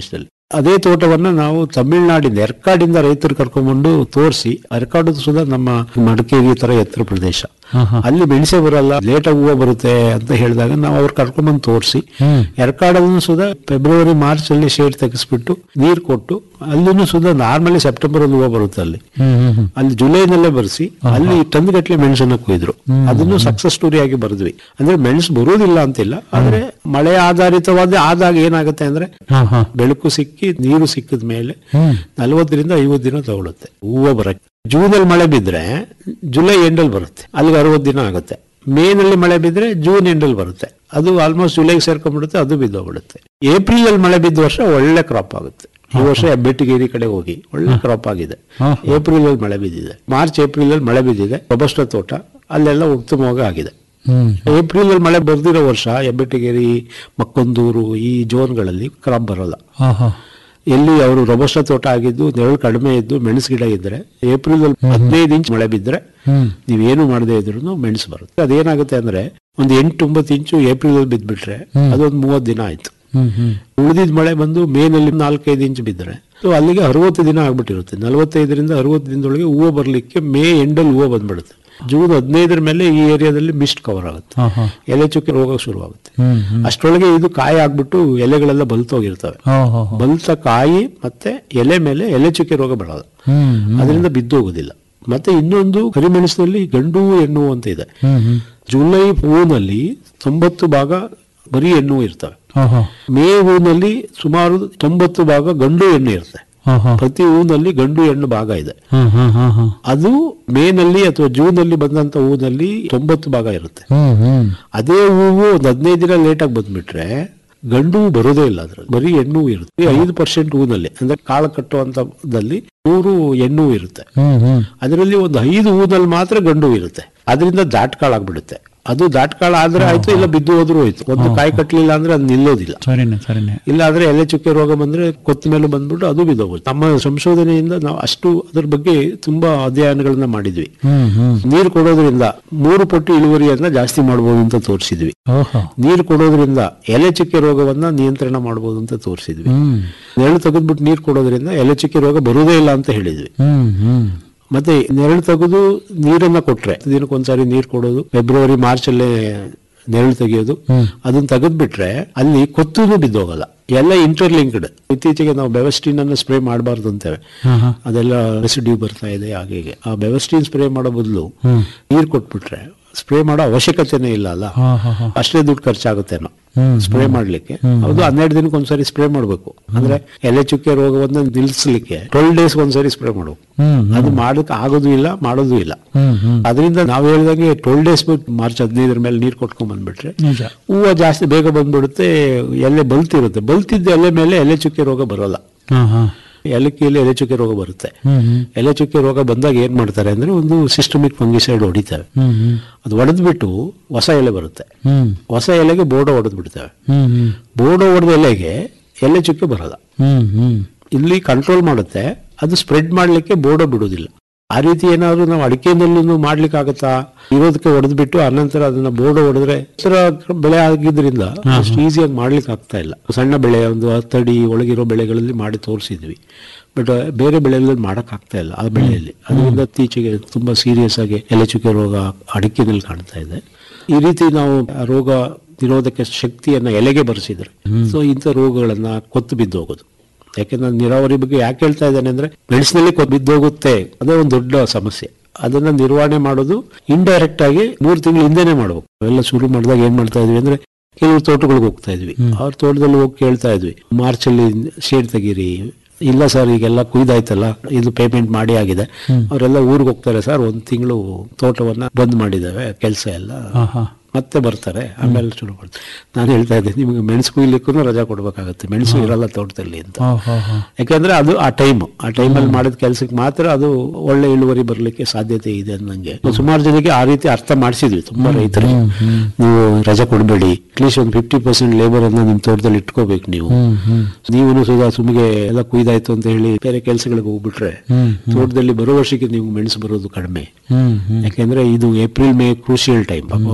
S5: ಅದೇ ತೋಟವನ್ನ ನಾವು ತಮಿಳ್ನಾಡಿಂದ ಎರ್ಕಾಡಿಂದ ರೈತರು ಕರ್ಕೊಂಡ್ಬಂದು ತೋರಿಸಿ ಎರ್ಕಾಡು ಸುಧಾ ನಮ್ಮ ಮಡಿಕೇರಿ ತರ ಎತ್ತರ ಪ್ರದೇಶ ಅಲ್ಲಿ ಮೆಣಸೆ ಬರಲ್ಲ ಲೇಟ್ ಆಗಿ ಹೂವು ಬರುತ್ತೆ ಅಂತ ಹೇಳಿದಾಗ ನಾವು ಅವ್ರು ಕರ್ಕೊಂಡ್ಬಂದು ತೋರಿಸಿ ಎರ್ಕಾಡಲ್ಲೂ ಸುಧಾ ಫೆಬ್ರವರಿ ಮಾರ್ಚ್ ಅಲ್ಲಿ ಶೇಡ್ ತೆಗೆಸ್ಬಿಟ್ಟು ನೀರು ಕೊಟ್ಟು ಅಲ್ಲಿನೂ ಸುಧಾ ನಾರ್ಮಲಿ ಸೆಪ್ಟೆಂಬರ್ ಅಲ್ಲಿ ಹೂವು ಬರುತ್ತೆ ಅಲ್ಲಿ ಅಲ್ಲಿ ಜುಲೈನಲ್ಲೇ ಬರ್ಸಿ ಅಲ್ಲಿ ಟನ್ ಗಟ್ಟಲೆ ಮೆಣಸನ್ನ ಕೊಯ್ದ್ರು ಅದನ್ನು ಸಕ್ಸಸ್ ಸ್ಟೋರಿ ಆಗಿ ಬರೆದ್ವಿ ಅಂದ್ರೆ ಮೆಣಸು ಬರುವುದಿಲ್ಲ ಅಂತಿಲ್ಲ ಆದ್ರೆ ಮಳೆ ಆಧಾರಿತವಾದ ಆದಾಗ ಏನಾಗುತ್ತೆ ಅಂದ್ರೆ
S4: ಹಾ ಹಾ
S5: ಬೆಳಕು ಸಿಕ್ಕಿ ನೀರು ಸಿಕ್ಕಿದ ಮೇಲೆ ನಲವತ್ತರಿಂದ ಐವತ್ತು ದಿನ ತಗೊಳುತ್ತೆ ಹೂವು ಬರಕ್ಕೆ ಜೂನ್ ಅಲ್ಲಿ ಮಳೆ ಬಿದ್ರೆ ಜುಲೈ ಎಂಡಲ್ಲಿ ಬರುತ್ತೆ ಅಲ್ಲಿಗೆ ಅರವತ್ತು ದಿನ ಆಗುತ್ತೆ ಮೇನಲ್ಲಿ ಮಳೆ ಬಿದ್ರೆ ಜೂನ್ ಎಂಡಲ್ಲಿ ಬರುತ್ತೆ ಅದು ಆಲ್ಮೋಸ್ಟ್ ಜುಲೈಗೆ ಸೇರ್ಕೊಂಡ್ಬಿಡುತ್ತೆ ಅದು ಬಿದ್ದೋಗ್ಬಿಡುತ್ತೆ ಏಪ್ರಿಲ್ ಅಲ್ಲಿ ಮಳೆ ಬಿದ್ದ ವರ್ಷ ಒಳ್ಳೆ ಕ್ರಾಪ್ ಆಗುತ್ತೆ ಈ ವರ್ಷ ಬೆಟ್ಟಿಗೇರಿ ಕಡೆ ಹೋಗಿ ಒಳ್ಳೆ ಕ್ರಾಪ್ ಆಗಿದೆ
S4: ಹಾ.
S5: ಏಪ್ರಿಲ್ ಅಲ್ಲಿ ಮಳೆ ಬಿದ್ದಿದೆ ಮಾರ್ಚ್ ಏಪ್ರಿಲ್ ಅಲ್ಲಿ ಮಳೆ ಬಿದ್ದಿದೆ ರೊಬಸ್ಟ ತೋಟ ಅಲ್ಲೆಲ್ಲ ಉತ್ತಮವಾಗಿ ಆಗಿದೆ
S4: ಹ್ಮ್
S5: ಏಪ್ರಿಲ್ ಅಲ್ಲಿ ಮಳೆ ಬರ್ದಿರೋ ವರ್ಷ ಹೆಬ್ಬೆಟ್ಟಿಗೇರಿ ಮಕ್ಕೊಂದೂರು ಈ ಝೋನ್ಗಳಲ್ಲಿ ಕ್ರಾಪ್ ಬರಲ್ಲ
S4: ಹಾ ಹಾ
S5: ಎಲ್ಲಿ ಅವರು ರೊಬಸ್ಟ ತೋಟ ಆಗಿದ್ದು ನೆರಳು ಕಡಿಮೆ ಇದ್ದು ಮೆಣಸು ಗಿಡ ಇದ್ರೆ ಏಪ್ರಿಲ್ ಅಲ್ಲಿ ಹದಿನೈದು ಇಂಚ್ ಮಳೆ ಬಿದ್ದರೆ
S4: ಹ್ಮ್
S5: ನೀವೇನು ಮಾಡದೇ ಇದ್ರು ಮೆಣಸು ಬರುತ್ತೆ ಅದೇನಾಗುತ್ತೆ ಅಂದ್ರೆ ಒಂದು ಎಂಟು ಒಂಬತ್ತು ಇಂಚು ಏಪ್ರಿಲ್ ಅಲ್ಲಿ ಬಿದ್ಬಿಟ್ರೆ ಅದೊಂದು ಮೂವತ್ತು ದಿನ ಆಯ್ತು
S4: ಹ್ಮ್ ಹ್ಮ್
S5: ಉಳಿದಿದ್ ಮಳೆ ಬಂದು ಮೇನಲ್ಲಿ ನಾಲ್ಕೈದು ಇಂಚ್ ಬಿದ್ದರೆ ಸೊ ಅಲ್ಲಿಗೆ ಅರವತ್ತು ದಿನ ಆಗ್ಬಿಟ್ಟಿರುತ್ತೆ ನಲವತ್ತೈದರಿಂದ ಅರವತ್ತು ದಿನದೊಳಗೆ ಹೂವು ಬರ್ಲಿಕ್ಕೆ ಮೇ ಎಂಡಲ್ಲಿ ಹೂವು ಬಂದ್ಬಿಡುತ್ತೆ ಜೂನ್ ಹದಿನೈದರ ಮೇಲೆ ಈ ಏರಿಯಾದಲ್ಲಿ ಮಿಸ್ಟ್ ಕವರ್ ಆಗುತ್ತೆ
S4: ಹಾ ಹಾ
S5: ಎಲೆ ಚುಕ್ಕೆ ರೋಗ ಶುರುವಾಗುತ್ತೆ
S4: ಹ್ಮ್ ಹ್ಮ್
S5: ಅಷ್ಟರೊಳಗೆ ಇದು ಕಾಯಿ ಆಗ್ಬಿಟ್ಟು ಎಲೆಗಳೆಲ್ಲ ಬಲ್ತೋಗಿರ್ತವೆ
S4: ಹೋ ಹೋ ಹೋ
S5: ಬಲ್ತ ಕಾಯಿ ಮತ್ತೆ ಎಲೆ ಮೇಲೆ ಎಲೆ ಚುಕ್ಕೆ ರೋಗ ಬರಲ್ಲ
S4: ಹ್ಮ್ ಹ್ಮ್
S5: ಅದರಿಂದ ಬಿದ್ದೋಗೋದಿಲ್ಲ ಮತ್ತೆ ಇನ್ನೊಂದು ಕರಿಮೆಣಸಿನಲ್ಲಿ ಗಂಡು ಹೆಣ್ಣು ಅಂತ ಇದೆ
S4: ಹ್ಮ್ ಹ್ಮ್
S5: ಜುಲೈ ಹೂವಿನಲ್ಲಿ ತೊಂಬತ್ತು ಭಾಗ ಬರೀ ಹೆಣ್ಣು ಇರ್ತವೆ
S4: ಹೋ ಹೋ
S5: ಮೇ ಹೂವಿನಲ್ಲಿ ಸುಮಾರು ತೊಂಬತ್ತು ಭಾಗ ಗಂಡು ಹೆಣ್ಣು ಇರುತ್ತೆ
S4: ಹೋ ಹೋ
S5: ಪ್ರತಿ ಹೂವಿನಲ್ಲಿ ಗಂಡು ಹೆಣ್ಣು ಭಾಗ ಇದೆ
S4: ಹ್ಮ್ ಹ್ಮ್ ಹ್ಮ್ ಹ್ಮ್
S5: ಅದು ಮೇನಲ್ಲಿ ಅಥವಾ ಜೂನ್ ಅಲ್ಲಿ ಬಂದಂತ ಹೂವಿನಲ್ಲಿ ತೊಂಬತ್ತು ಭಾಗ ಇರುತ್ತೆ
S4: ಹ್ಮ್ ಹ್ಮ್
S5: ಅದೇ ಹೂವು ಒಂದು ಹದಿನೈದು ದಿನ ಲೇಟ್ ಆಗಿ ಬಂದ್ಬಿಟ್ರೆ ಗಂಡು ಹೂ ಬರೋದೇ ಇಲ್ಲ ಅದ್ರಲ್ಲಿ ಬರೀ ಹೆಣ್ಣು ಹೂ ಇರುತ್ತೆ ಈ ಐದು ಪರ್ಸೆಂಟ್ ಹೂನಲ್ಲಿ ಅಂದ್ರೆ ಕಾಳು ಕಟ್ಟುವಂತದಲ್ಲಿ ನೂರು ಹೆಣ್ಣು ಹೂ ಇರುತ್ತೆ
S4: ಹ್ಮ್ ಹ್ಮ್
S5: ಅದರಲ್ಲಿ ಒಂದು ಐದು ಹೂನಲ್ಲಿ ಮಾತ್ರ ಗಂಡು ಹೂ ಇರುತ್ತೆ ಅದರಿಂದ ದಾಟ್ಕಾಳಾಗ್ಬಿಡುತ್ತೆ ಅದು ದಾಟ್ಕಾಳ ಆದ್ರೆ ಆಯ್ತು ಇಲ್ಲ ಬಿದ್ದು ಹೋದ್ರೂ ಹೋಯ್ತು ಒಂದು ಕಾಯಿ ಕಟ್ಟಲಿಲ್ಲ ಅಂದ್ರೆ ಅದು ನಿಲ್ಲೋದಿಲ್ಲ
S4: ಸರಿನೆ ಸರಿನೆ
S5: ಇಲ್ಲ ಆದ್ರೆ ಎಲೆ ಚುಕ್ಕೆ ರೋಗ ಬಂದ್ರೆ ಕೊತ್ತ ಮೇಲೆ ಬಂದ್ಬಿಟ್ಟು ಅದು ಬಿದ್ದೋಗುತ್ತೆ ನಮ್ಮ ಸಂಶೋಧನೆಯಿಂದ ನಾವು ಅಷ್ಟು ಅದ್ರ ಬಗ್ಗೆ ತುಂಬಾ ಅಧ್ಯಯನಗಳನ್ನ ಮಾಡಿದ್ವಿ
S4: ಹ್ಮ್ ಹ್ಮ್
S5: ನೀರು ಕೊಡೋದ್ರಿಂದ ಮೂರು ಪಟ್ಟು ಇಳುವರಿಯನ್ನ ಜಾಸ್ತಿ ಮಾಡಬಹುದು ಅಂತ ತೋರಿಸಿದ್ವಿ
S4: ಓಹೋ
S5: ನೀರು ಕೊಡೋದ್ರಿಂದ ಎಲೆ ಚುಕ್ಕೆ ರೋಗವನ್ನ ನಿಯಂತ್ರಣ ಮಾಡಬಹುದು ಅಂತ ತೋರಿಸಿದ್ವಿ
S4: ಹ್ಮ್
S5: ನೆರಳು ತೆಗೆದ್ಬಿಟ್ಟು ನೀರು ಕೊಡೋದ್ರಿಂದ ಎಲೆ ಚುಕ್ಕೆ ರೋಗ ಬರುವುದೇ ಇಲ್ಲ ಅಂತ ಹೇಳಿದ್ವಿ
S4: ಹ್ಮ್ ಹ್ಮ್
S5: ಮತ್ತೆ ನೆರಳು ತೆಗೆದು ನೀರನ್ನ ಕೊಟ್ರೆ ದಿನಕ್ಕೊಂದ್ಸಾರಿ ನೀರು ಕೊಡೋದು ಫೆಬ್ರವರಿ ಮಾರ್ಚ್ ಅಲ್ಲೇ ನೆರಳು ತೆಗೆಯೋದು ಅದನ್ನ ತೆಗೆದ್ಬಿಟ್ರೆ ಅಲ್ಲಿ ಕೊತ್ತುನು ಬಿದ್ದೋಗಲ್ಲ ಎಲ್ಲ ಇಂಟರ್ಲಿಂಕ್ಡ್ ಇತ್ತೀಚೆಗೆ ನಾವು ಬೆವಸ್ಟಿನ್ ಅನ್ನು ಸ್ಪ್ರೇ ಮಾಡಬಾರ್ದು ಅಂತೇವೆ
S4: ಹಾ ಹಾ
S5: ಅದೆಲ್ಲ ರೆಸಿಡ್ಯೂ ಬರ್ತಾ ಇದೆ ಹಾಗೆ ಹೀಗೆ. ಆ ಬೆವಸ್ಟಿನ್ ಸ್ಪ್ರೇ ಮಾಡೋ ಬದಲು
S4: ಹ್ಮ್
S5: ನೀರು ಕೊಟ್ಬಿಟ್ರೆ ಸ್ಪ್ರೇ ಮಾಡೋ ಅವಶ್ಯಕತೆನೇ ಇಲ್ಲ ಅಲ್ಲ
S4: ಹಾ ಹಾ ಹಾ
S5: ಅಷ್ಟೇ ದುಡ್ಡು ಖರ್ಚಾಗುತ್ತೇನೋ
S4: ಹ್ಮ್
S5: ಸ್ಪ್ರೇ ಮಾಡ್ಲಿಕ್ಕೆ ಅದು ಹನ್ನೆರಡು ದಿನಕ್ಕೆ ಒಂದ್ಸರಿ ಸ್ಪ್ರೇ ಮಾಡ್ಬೇಕು ಅಂದ್ರೆ ಎಲೆ ಚುಕ್ಕೆ ರೋಗವನ್ನ ನಿಲ್ಲಿಸ್ಲಿಕ್ಕೆ ಟ್ವೆಲ್ ಡೇಸ್ ಒಂದ್ಸರಿ ಸ್ಪ್ರೇ ಮಾಡ್ಬೇಕು
S4: ಹ್ಮ್
S5: ಅದು ಮಾಡಕ್ ಆಗೋದು ಇಲ್ಲ ಮಾಡೋದು ಇಲ್ಲ
S4: ಹ್ಮ್ ಹ್ಮ್
S5: ಅದರಿಂದ ನಾವು ಹೇಳಿದಂಗೆ ಟ್ವೆಲ್ ಡೇಸ್ ಬಿಟ್ಟು ಮಾರ್ಚ್ ಹದಿನೈದರ ಮೇಲೆ ನೀರು ಕೊಟ್ಕೊಂಡ್ ಬಂದ್ಬಿಟ್ರೆ
S4: ನಿಜ
S5: ಹೂವು ಜಾಸ್ತಿ ಬೇಗ ಬಂದ್ಬಿಡುತ್ತೆ ಎಲೆ ಬಲ್ತಿರುತ್ತೆ ಬಲ್ತಿದ್ದ ಎಲೆ ಮೇಲೆ ಎಲೆ ಚುಕ್ಕೆ ರೋಗ ಬರೋಲ್ಲ
S4: ಹಾ ಹಾ
S5: ಏಲಕ್ಕಿಯಲ್ಲಿ ಎಲೆ ಚುಕ್ಕೆ ರೋಗ ಬರುತ್ತೆ
S4: ಹ್ಮ್ ಹ್ಮ್
S5: ಎಲೆ ಚುಕ್ಕೆ ರೋಗ ಬಂದಾಗ ಏನ್ ಮಾಡ್ತಾರೆ ಅಂದ್ರೆ ಒಂದು ಸಿಸ್ಟಮಿಕ್ ಫಂಗಿಸೈಡ್ ಹೊಡಿತಾರೆ
S4: ಹ್ಮ್ ಹ್ಮ್
S5: ಅದು ಹೊಡೆದ್ಬಿಟ್ಟು ಹೊಸ ಎಲೆ ಬರುತ್ತೆ
S4: ಹ್ಮ್
S5: ಹೊಸ ಎಲೆಗೆ ಬೋರ್ಡೋ ಹೊಡೆದ್ ಬಿಡ್ತೇವೆ
S4: ಹ್ಮ್ ಹ್ಮ್
S5: ಬೋರ್ಡೋ ಹೊಡೆದ ಎಲೆಗೆ ಎಲೆ ಚುಕ್ಕೆ ಬರಲ್ಲ
S4: ಹ್ಮ್ ಹ್ಮ್
S5: ಇಲ್ಲಿ ಕಂಟ್ರೋಲ್ ಮಾಡುತ್ತೆ ಅದು ಸ್ಪ್ರೆಡ್ ಮಾಡ್ಲಿಕ್ಕೆ ಬೋರ್ಡೋ ಬಿಡುವುದಿಲ್ಲ ಆ ರೀತಿ ಏನಾದ್ರು ನಾವು ಅಡಿಕೆನಲ್ಲೂ ಮಾಡ್ಲಿಕ್ಕೆ ಆಗತ್ತಾ ಇರೋದಕ್ಕೆ ಹೊಡೆದ್ಬಿಟ್ಟು ಅನಂತರ ಅದನ್ನ ಬೋರ್ಡೋ ಹೊಡೆದ್ರೆ ಇತರ ಬೆಳೆ ಆಗಿದ್ರಿಂದ ಅಷ್ಟು ಈಸಿಯಾಗಿ ಮಾಡ್ಲಿಕ್ಕೆ ಆಗ್ತಾ ಇಲ್ಲ ಸಣ್ಣ ಬೆಳೆ ಒಂದು ಹತ್ತಡಿ ಒಳಗಿರೋ ಬೆಳೆಗಳಲ್ಲಿ ಮಾಡಿ ತೋರಿಸಿದ್ವಿ ಬಟ್ ಬೇರೆ ಬೆಳೆಗಳಲ್ಲಿ ಮಾಡಕ್ ಆಗ್ತಾ ಇಲ್ಲ ಆ ಬೆಳೆಯಲ್ಲಿ ಅದರಿಂದ ಇತ್ತೀಚೆಗೆ ತುಂಬಾ ಸೀರಿಯಸ್ ಆಗಿ ಎಲೆ ಚುಕ್ಕೆ ರೋಗ ಅಡಿಕೆನಲ್ಲಿ ಕಾಣ್ತಾ ಇದೆ ಈ ರೀತಿ ನಾವು ಆ ರೋಗ ನಿರೋಧಕ ಶಕ್ತಿಯನ್ನ ಎಲೆಗೆ ಬರೆಸಿದ್ರೆ ಸೊ ಇಂಥ ರೋಗಗಳನ್ನ ಕೊತ್ತು ಬಿದ್ದು ಹೋಗೋದು ಯಾಕೆಂದ್ರೆ ನಾನು ನೀರಾವರಿ ಬಗ್ಗೆ ಯಾಕೆ ಹೇಳ್ತಾ ಇದ್ದೇನೆ ಅಂದ್ರೆ ಮೆಣಸಿನಲ್ಲಿ ಕೊತ್ತು ಬಿದ್ದೋಗುತ್ತೆ ಅದೇ ಒಂದು ದೊಡ್ಡ ಸಮಸ್ಯೆ ಅದನ್ನ ನಿರ್ವಹಣೆ ಮಾಡೋದು ಇಂಡೈರೆಕ್ಟ್ ಆಗಿ ಮೂರು ತಿಂಗಳು ಹಿಂದೆನೆ ಮಾಡ್ಬೇಕು ಎಲ್ಲ ಶುರು ಮಾಡಿದಾಗ ಏನ್ ಮಾಡ್ತಾ ಇದ್ವಿ ಅಂದ್ರೆ ಕೆಲವು ತೋಟಗಳಿಗೆ ಹೋಗ್ತಾ ಇದ್ವಿ ಅವ್ರ ತೋಟದಲ್ಲಿ ಹೋಗಿ ಕೇಳ್ತಾ ಇದ್ವಿ ಮಾರ್ಚ್ ಅಲ್ಲಿ ಶೇಡ್ ತೆಗೀರಿ ಇಲ್ಲ ಸರ್ ಈಗೆಲ್ಲ ಕುಯ್ದಾಯ್ತಲ್ಲ ಇದು ಪೇಮೆಂಟ್ ಮಾಡಿ ಆಗಿದೆ ಅವರೆಲ್ಲ ಊರಿಗೆ ಹೋಗ್ತಾರೆ ಸರ್ ಒಂದ್ ತಿಂಗಳು ತೋಟವನ್ನ ಬಂದ್ ಮಾಡಿದ್ದೇವೆ ಕೆಲಸ ಎಲ್ಲ
S4: ಹಾ ಹಾ
S5: ಮತ್ತೆ ಬರ್ತಾರೆ ಆಮೇಲೆ ಶುರು ಮಾಡ್ತಾರೆ ನಾನು ಹೇಳ್ತಾ ಇದ್ದೆ ನಿಮಗೆ ಮೆಣಸು ಕುಯ್ಲಿಕ್ಕೂ ರಜಾ ಕೊಡ್ಬೇಕಾಗತ್ತೆ ಮೆಣಸು ಇರಲ್ಲ ತೋಟದಲ್ಲಿ ಅಂತ
S4: ಹೋ ಹೋ ಹೋ
S5: ಯಾಕಂದ್ರೆ ಅದು ಆ ಟೈಮ್ ಆ ಟೈಮಲ್ಲಿ ಮಾಡಿದ ಕೆಲಸಕ್ಕೆ ಮಾತ್ರ ಅದು ಒಳ್ಳೆ ಇಳುವರಿ ಬರ್ಲಿಕ್ಕೆ ಸಾಧ್ಯತೆ ಇದೆ ಅನ್ನಂಗೆ ಸುಮಾರು ಜನಕ್ಕೆ ಆ ರೀತಿ ಅರ್ಥ ಮಾಡಿಸಿದ್ವಿ ತುಂಬಾ ರೈತರಿಗೆ ನೀವು ರಜೆ ಕೊಡಬೇಡಿ ಅಟ್ಲೀಸ್ಟ್ ಒಂದು ಫಿಫ್ಟಿ ಪರ್ಸೆಂಟ್ ಲೇಬರ್ ಅನ್ನ ನಿಮ್ ತೋಟದಲ್ಲಿ ಇಟ್ಕೋಬೇಕು ನೀವು
S4: ಹ್ಮ್ ಹ್ಮ್
S5: ನೀವು ಸುಧಾ ಸುಮ್ಗೆ ಎಲ್ಲ ಕುಯ್ದಾಯ್ತು ಅಂತ ಹೇಳಿ ಬೇರೆ ಕೆಲಸಗಳಿಗೆ ಹೋಗ್ಬಿಟ್ರೆ
S4: ಹ್ಮ್
S5: ತೋಟದಲ್ಲಿ ಬರೋ ವರ್ಷಕ್ಕೆ ನೀವು ಮೆಣಸು ಬರೋದು ಕಡಿಮೆ
S4: ಹ್ಮ್ ಹ್ಮ್
S5: ಯಾಕೆಂದ್ರೆ ಇದು ಏಪ್ರಿಲ್ ಮೇ ಕ್ರೂಷಿಯಲ್ ಟೈಮ್ ಅವ್ರಿಗೆ ಕುಯ್ಯೋ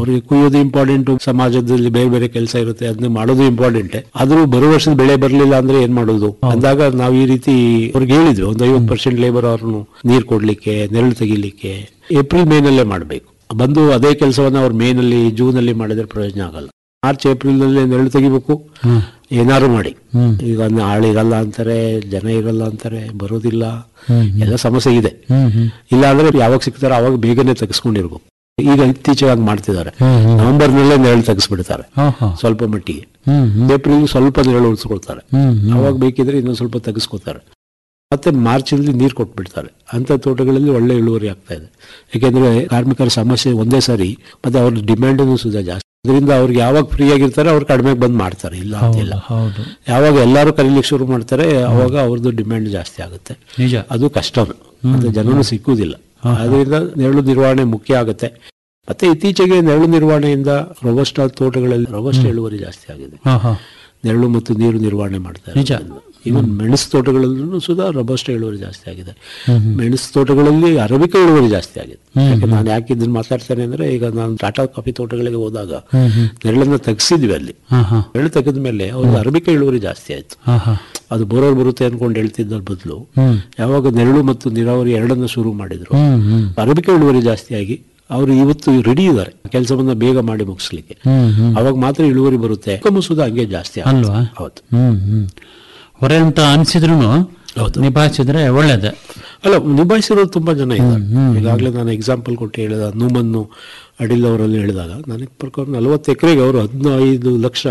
S5: ಬೆಳೆಯೋದು ಇಂಪಾರ್ಟೆಂಟ್ ಸಮಾಜದಲ್ಲಿ ಬೇರೆ ಬೇರೆ ಕೆಲಸ ಇರುತ್ತೆ ಅದನ್ನ ಮಾಡೋದು ಇಂಪಾರ್ಟೆಂಟ್ ಆದ್ರೂ ಬರೋ ವರ್ಷದ ಬೆಳೆ ಬರಲಿಲ್ಲ ಅಂದ್ರೆ ಏನ್ ಮಾಡೋದು ಅಂದಾಗ ನಾವು ಈ ರೀತಿ ಅವ್ರಿಗೆ ಹೇಳಿದ್ವಿ ಒಂದು ಐವತ್ತು ಪರ್ಸೆಂಟ್ ಲೇಬರ್ ಅವ್ರನ್ನು ನೀರ್ ಕೊಡ್ಲಿಕ್ಕೆ ನೆರಳು ತೆಗಿಲಿಕ್ಕೆ ಏಪ್ರಿಲ್ ಮೇನಲ್ಲೇ ಮಾಡಬೇಕು ಬಂದು ಅದೇ ಕೆಲಸವನ್ನ ಅವ್ರು ಮೇನಲ್ಲಿ ಜೂನ್ ಅಲ್ಲಿ ಮಾಡಿದ್ರೆ ಪ್ರಯೋಜನ ಆಗಲ್ಲ ಮಾರ್ಚ್ ಏಪ್ರಿಲ್ ನಲ್ಲಿ ನೆರಳು ತೆಗಿಬೇಕು ಏನಾದ್ರು ಮಾಡಿ ಈಗ ಆಳಿರಲ್ಲ ಅಂತಾರೆ ಜನ ಇರಲ್ಲ ಅಂತಾರೆ ಬರೋದಿಲ್ಲ ಎಲ್ಲ ಸಮಸ್ಯೆ ಇದೆ ಇಲ್ಲ ಅಂದ್ರೆ ಯಾವಾಗ ಸಿಗ್ತಾರೋ ಅವಾಗ ಬೇಗನೆ ತೆಗೆಸ್ಕೊಂಡಿರ್ಬೇಕು ಈಗ ಇತ್ತೀಚೆಗೆ ಹಂಗ್ ಮಾಡ್ತಿದ್ದಾರೆ ನವೆಂಬರ್ ನಲ್ಲೇ ನೆರಳು ತೆಗೆಸ್ಬಿಡ್ತಾರೆ
S4: ಓಹೋ
S5: ಸ್ವಲ್ಪ ಮಟ್ಟಿಗೆ
S4: ಹ್ಮ್ ಹ್ಮ್
S5: ಏಪ್ರಿಲ್ ಸ್ವಲ್ಪ ನೆರಳು ಉಳಿಸ್ಕೊಳ್ತಾರೆ
S4: ಹ್ಮ್ ಹ್ಮ್.
S5: ಅವಾಗ ಬೇಕಿದ್ರೆ ಇನ್ನೊಂದು ಸ್ವಲ್ಪ ತೆಗೆಸ್ಕೊತಾರೆ ಮತ್ತೆ ಮಾರ್ಚ್ನಲ್ಲಿ ನೀರು ಕೊಟ್ಬಿಡ್ತಾರೆ ಅಂತ ತೋಟಗಳಲ್ಲಿ ಒಳ್ಳೆ ಇಳುವರಿ ಆಗ್ತಾ ಇದೆ ಯಾಕೆಂದ್ರೆ ಕಾರ್ಮಿಕರ ಸಮಸ್ಯೆ ಒಂದೇ ಸಾರಿ ಮತ್ತೆ ಅವ್ರ ಡಿಮ್ಯಾಂಡ್ ಸುಧಾ ಜಾಸ್ತಿ ಅದರಿಂದ ಅವ್ರಿಗೆ ಯಾವಾಗ ಫ್ರೀ ಆಗಿರ್ತಾರೆ ಅವ್ರು ಕಡಿಮೆ ಬಂದ್ ಮಾಡ್ತಾರೆ ಇಲ್ಲ ಅಂತಿಲ್ಲ
S4: ಹೌದು
S5: ಯಾವಾಗ ಎಲ್ಲರೂ ಕರೀಲಿಕ್ಕೆ ಶುರು ಮಾಡ್ತಾರೆ ಅವಾಗ ಅವ್ರದ್ದು ಡಿಮ್ಯಾಂಡ್ ಜಾಸ್ತಿ ಆಗುತ್ತೆ
S4: ನಿಜ
S5: ಅದು ಕಷ್ಟನು ಮತ್ತೆ ಜನನು ಸಿಕ್ಕುವುದಿಲ್ಲ ಅದರಿಂದ ನೆರಳು ನಿರ್ವಹಣೆ ಮುಖ್ಯ ಆಗುತ್ತೆ ಮತ್ತೆ ಇತ್ತೀಚೆಗೆ ನೆರಳು ನಿರ್ವಹಣೆಯಿಂದ ರೊಬಸ್ಟ ತೋಟಗಳಲ್ಲಿ ರೊಬಸ್ಟ ಇಳುವರಿ ಜಾಸ್ತಿ ಆಗಿದೆ
S4: ಹಾ ಹಾ
S5: ನೆರಳು ಮತ್ತು ನೀರು ನಿರ್ವಹಣೆ ಮಾಡ್ತಾರೆ
S4: ನಿಜ.
S5: ಇವನ್ ಮೆಣಸು ತೋಟಗಳಲ್ಲೂ ಸುಧಾ ರೊಬಸ್ಟ ಇಳುವರಿ ಜಾಸ್ತಿ ಆಗಿದೆ ಮೆಣಸು ತೋಟಗಳಲ್ಲಿ ಅರಬಿಕ ಇಳುವರಿ ಜಾಸ್ತಿ ಆಗಿದೆ ಯಾಕೆ ನಾನು ಯಾಕೆ ಇದನ್ನ ಮಾತಾಡ್ತೇನೆ ಅಂದ್ರೆ ಈಗ ನಾನು ಟಾಟಾ ಕಾಫಿ ತೋಟಗಳಿಗೆ ಹೋದಾಗ ನೆರಳನ್ನ ತೆಗ್ಸಿದ್ವಿ ಅಲ್ಲಿ
S4: ಹಾ ಹಾ
S5: ನೆರಳು ತೆಗೆದ ಮೇಲೆ ಅವ್ರದ್ದು ಅರಬಿಕ ಇಳುವರಿ ಜಾಸ್ತಿ ಆಯ್ತು
S4: ಹಾ ಹಾ
S5: ಅದು ಬೋರೋರ್ ಬರುತ್ತೆ ಅನ್ಕೊಂಡು ಹೇಳ್ತಿದ್ದ ಬದಲು
S4: ಹ್ಮ್
S5: ಯಾವಾಗ ನೆರಳು ಮತ್ತು ನೀರಾವರಿ ಎರಡನ್ನ ಶುರು ಮಾಡಿದ್ರು
S4: ಹ್ಮ್ ಹ್ಮ್
S5: ಅರಬಿಕ ಇಳುವರಿ ಜಾಸ್ತಿ ಆಗಿ ಅವರು ಇವತ್ತು ರೆಡಿ ಇದ್ದಾರೆ ಕೆಲಸವನ್ನ ಬೇಗ ಮಾಡಿ ಮುಗಿಸ್ಲಿಕ್ಕೆ
S4: ಹ್ಮ್ ಹ್ಮ್
S5: ಅವಾಗ ಮಾತ್ರ ಇಳುವರಿ ಬರುತ್ತೆ ಕಮ್ಮಸುದ ಹಂಗೆ ಜಾಸ್ತಿ ಆಗುತ್ತೆ.
S4: ಅಲ್ವಾ
S5: ಹೌದು
S4: ಹ್ಮ್ ಹ್ಮ್ ಹೊರೆ ಅಂತ ಅನ್ಸಿದ್ರು
S5: ಹೌದು.
S4: ನಿಭಾಯಿಸಿದ್ರೆ ಒಳ್ಳೇದೆ
S5: ಅಲ್ಲ ನಿಭಾಯಿಸಿರೋರು ತುಂಬಾ ಜನ ಇದ್ದಾರೆ ಈಗಾಗಲೇ ನಾನು ಎಕ್ಸಾಂಪಲ್ ಕೊಟ್ಟು ಹೇಳಿದ ನೂಮನ್ನು ಅಡಿಲ್ ಅವರಲ್ಲಿ ಹೇಳಿದಾಗ ನನಗೆ ಪ್ರಕಾರ ನಲವತ್ತು ಎಕರೆಗೆ ಅವರು ಹದಿನೈದು ಲಕ್ಷ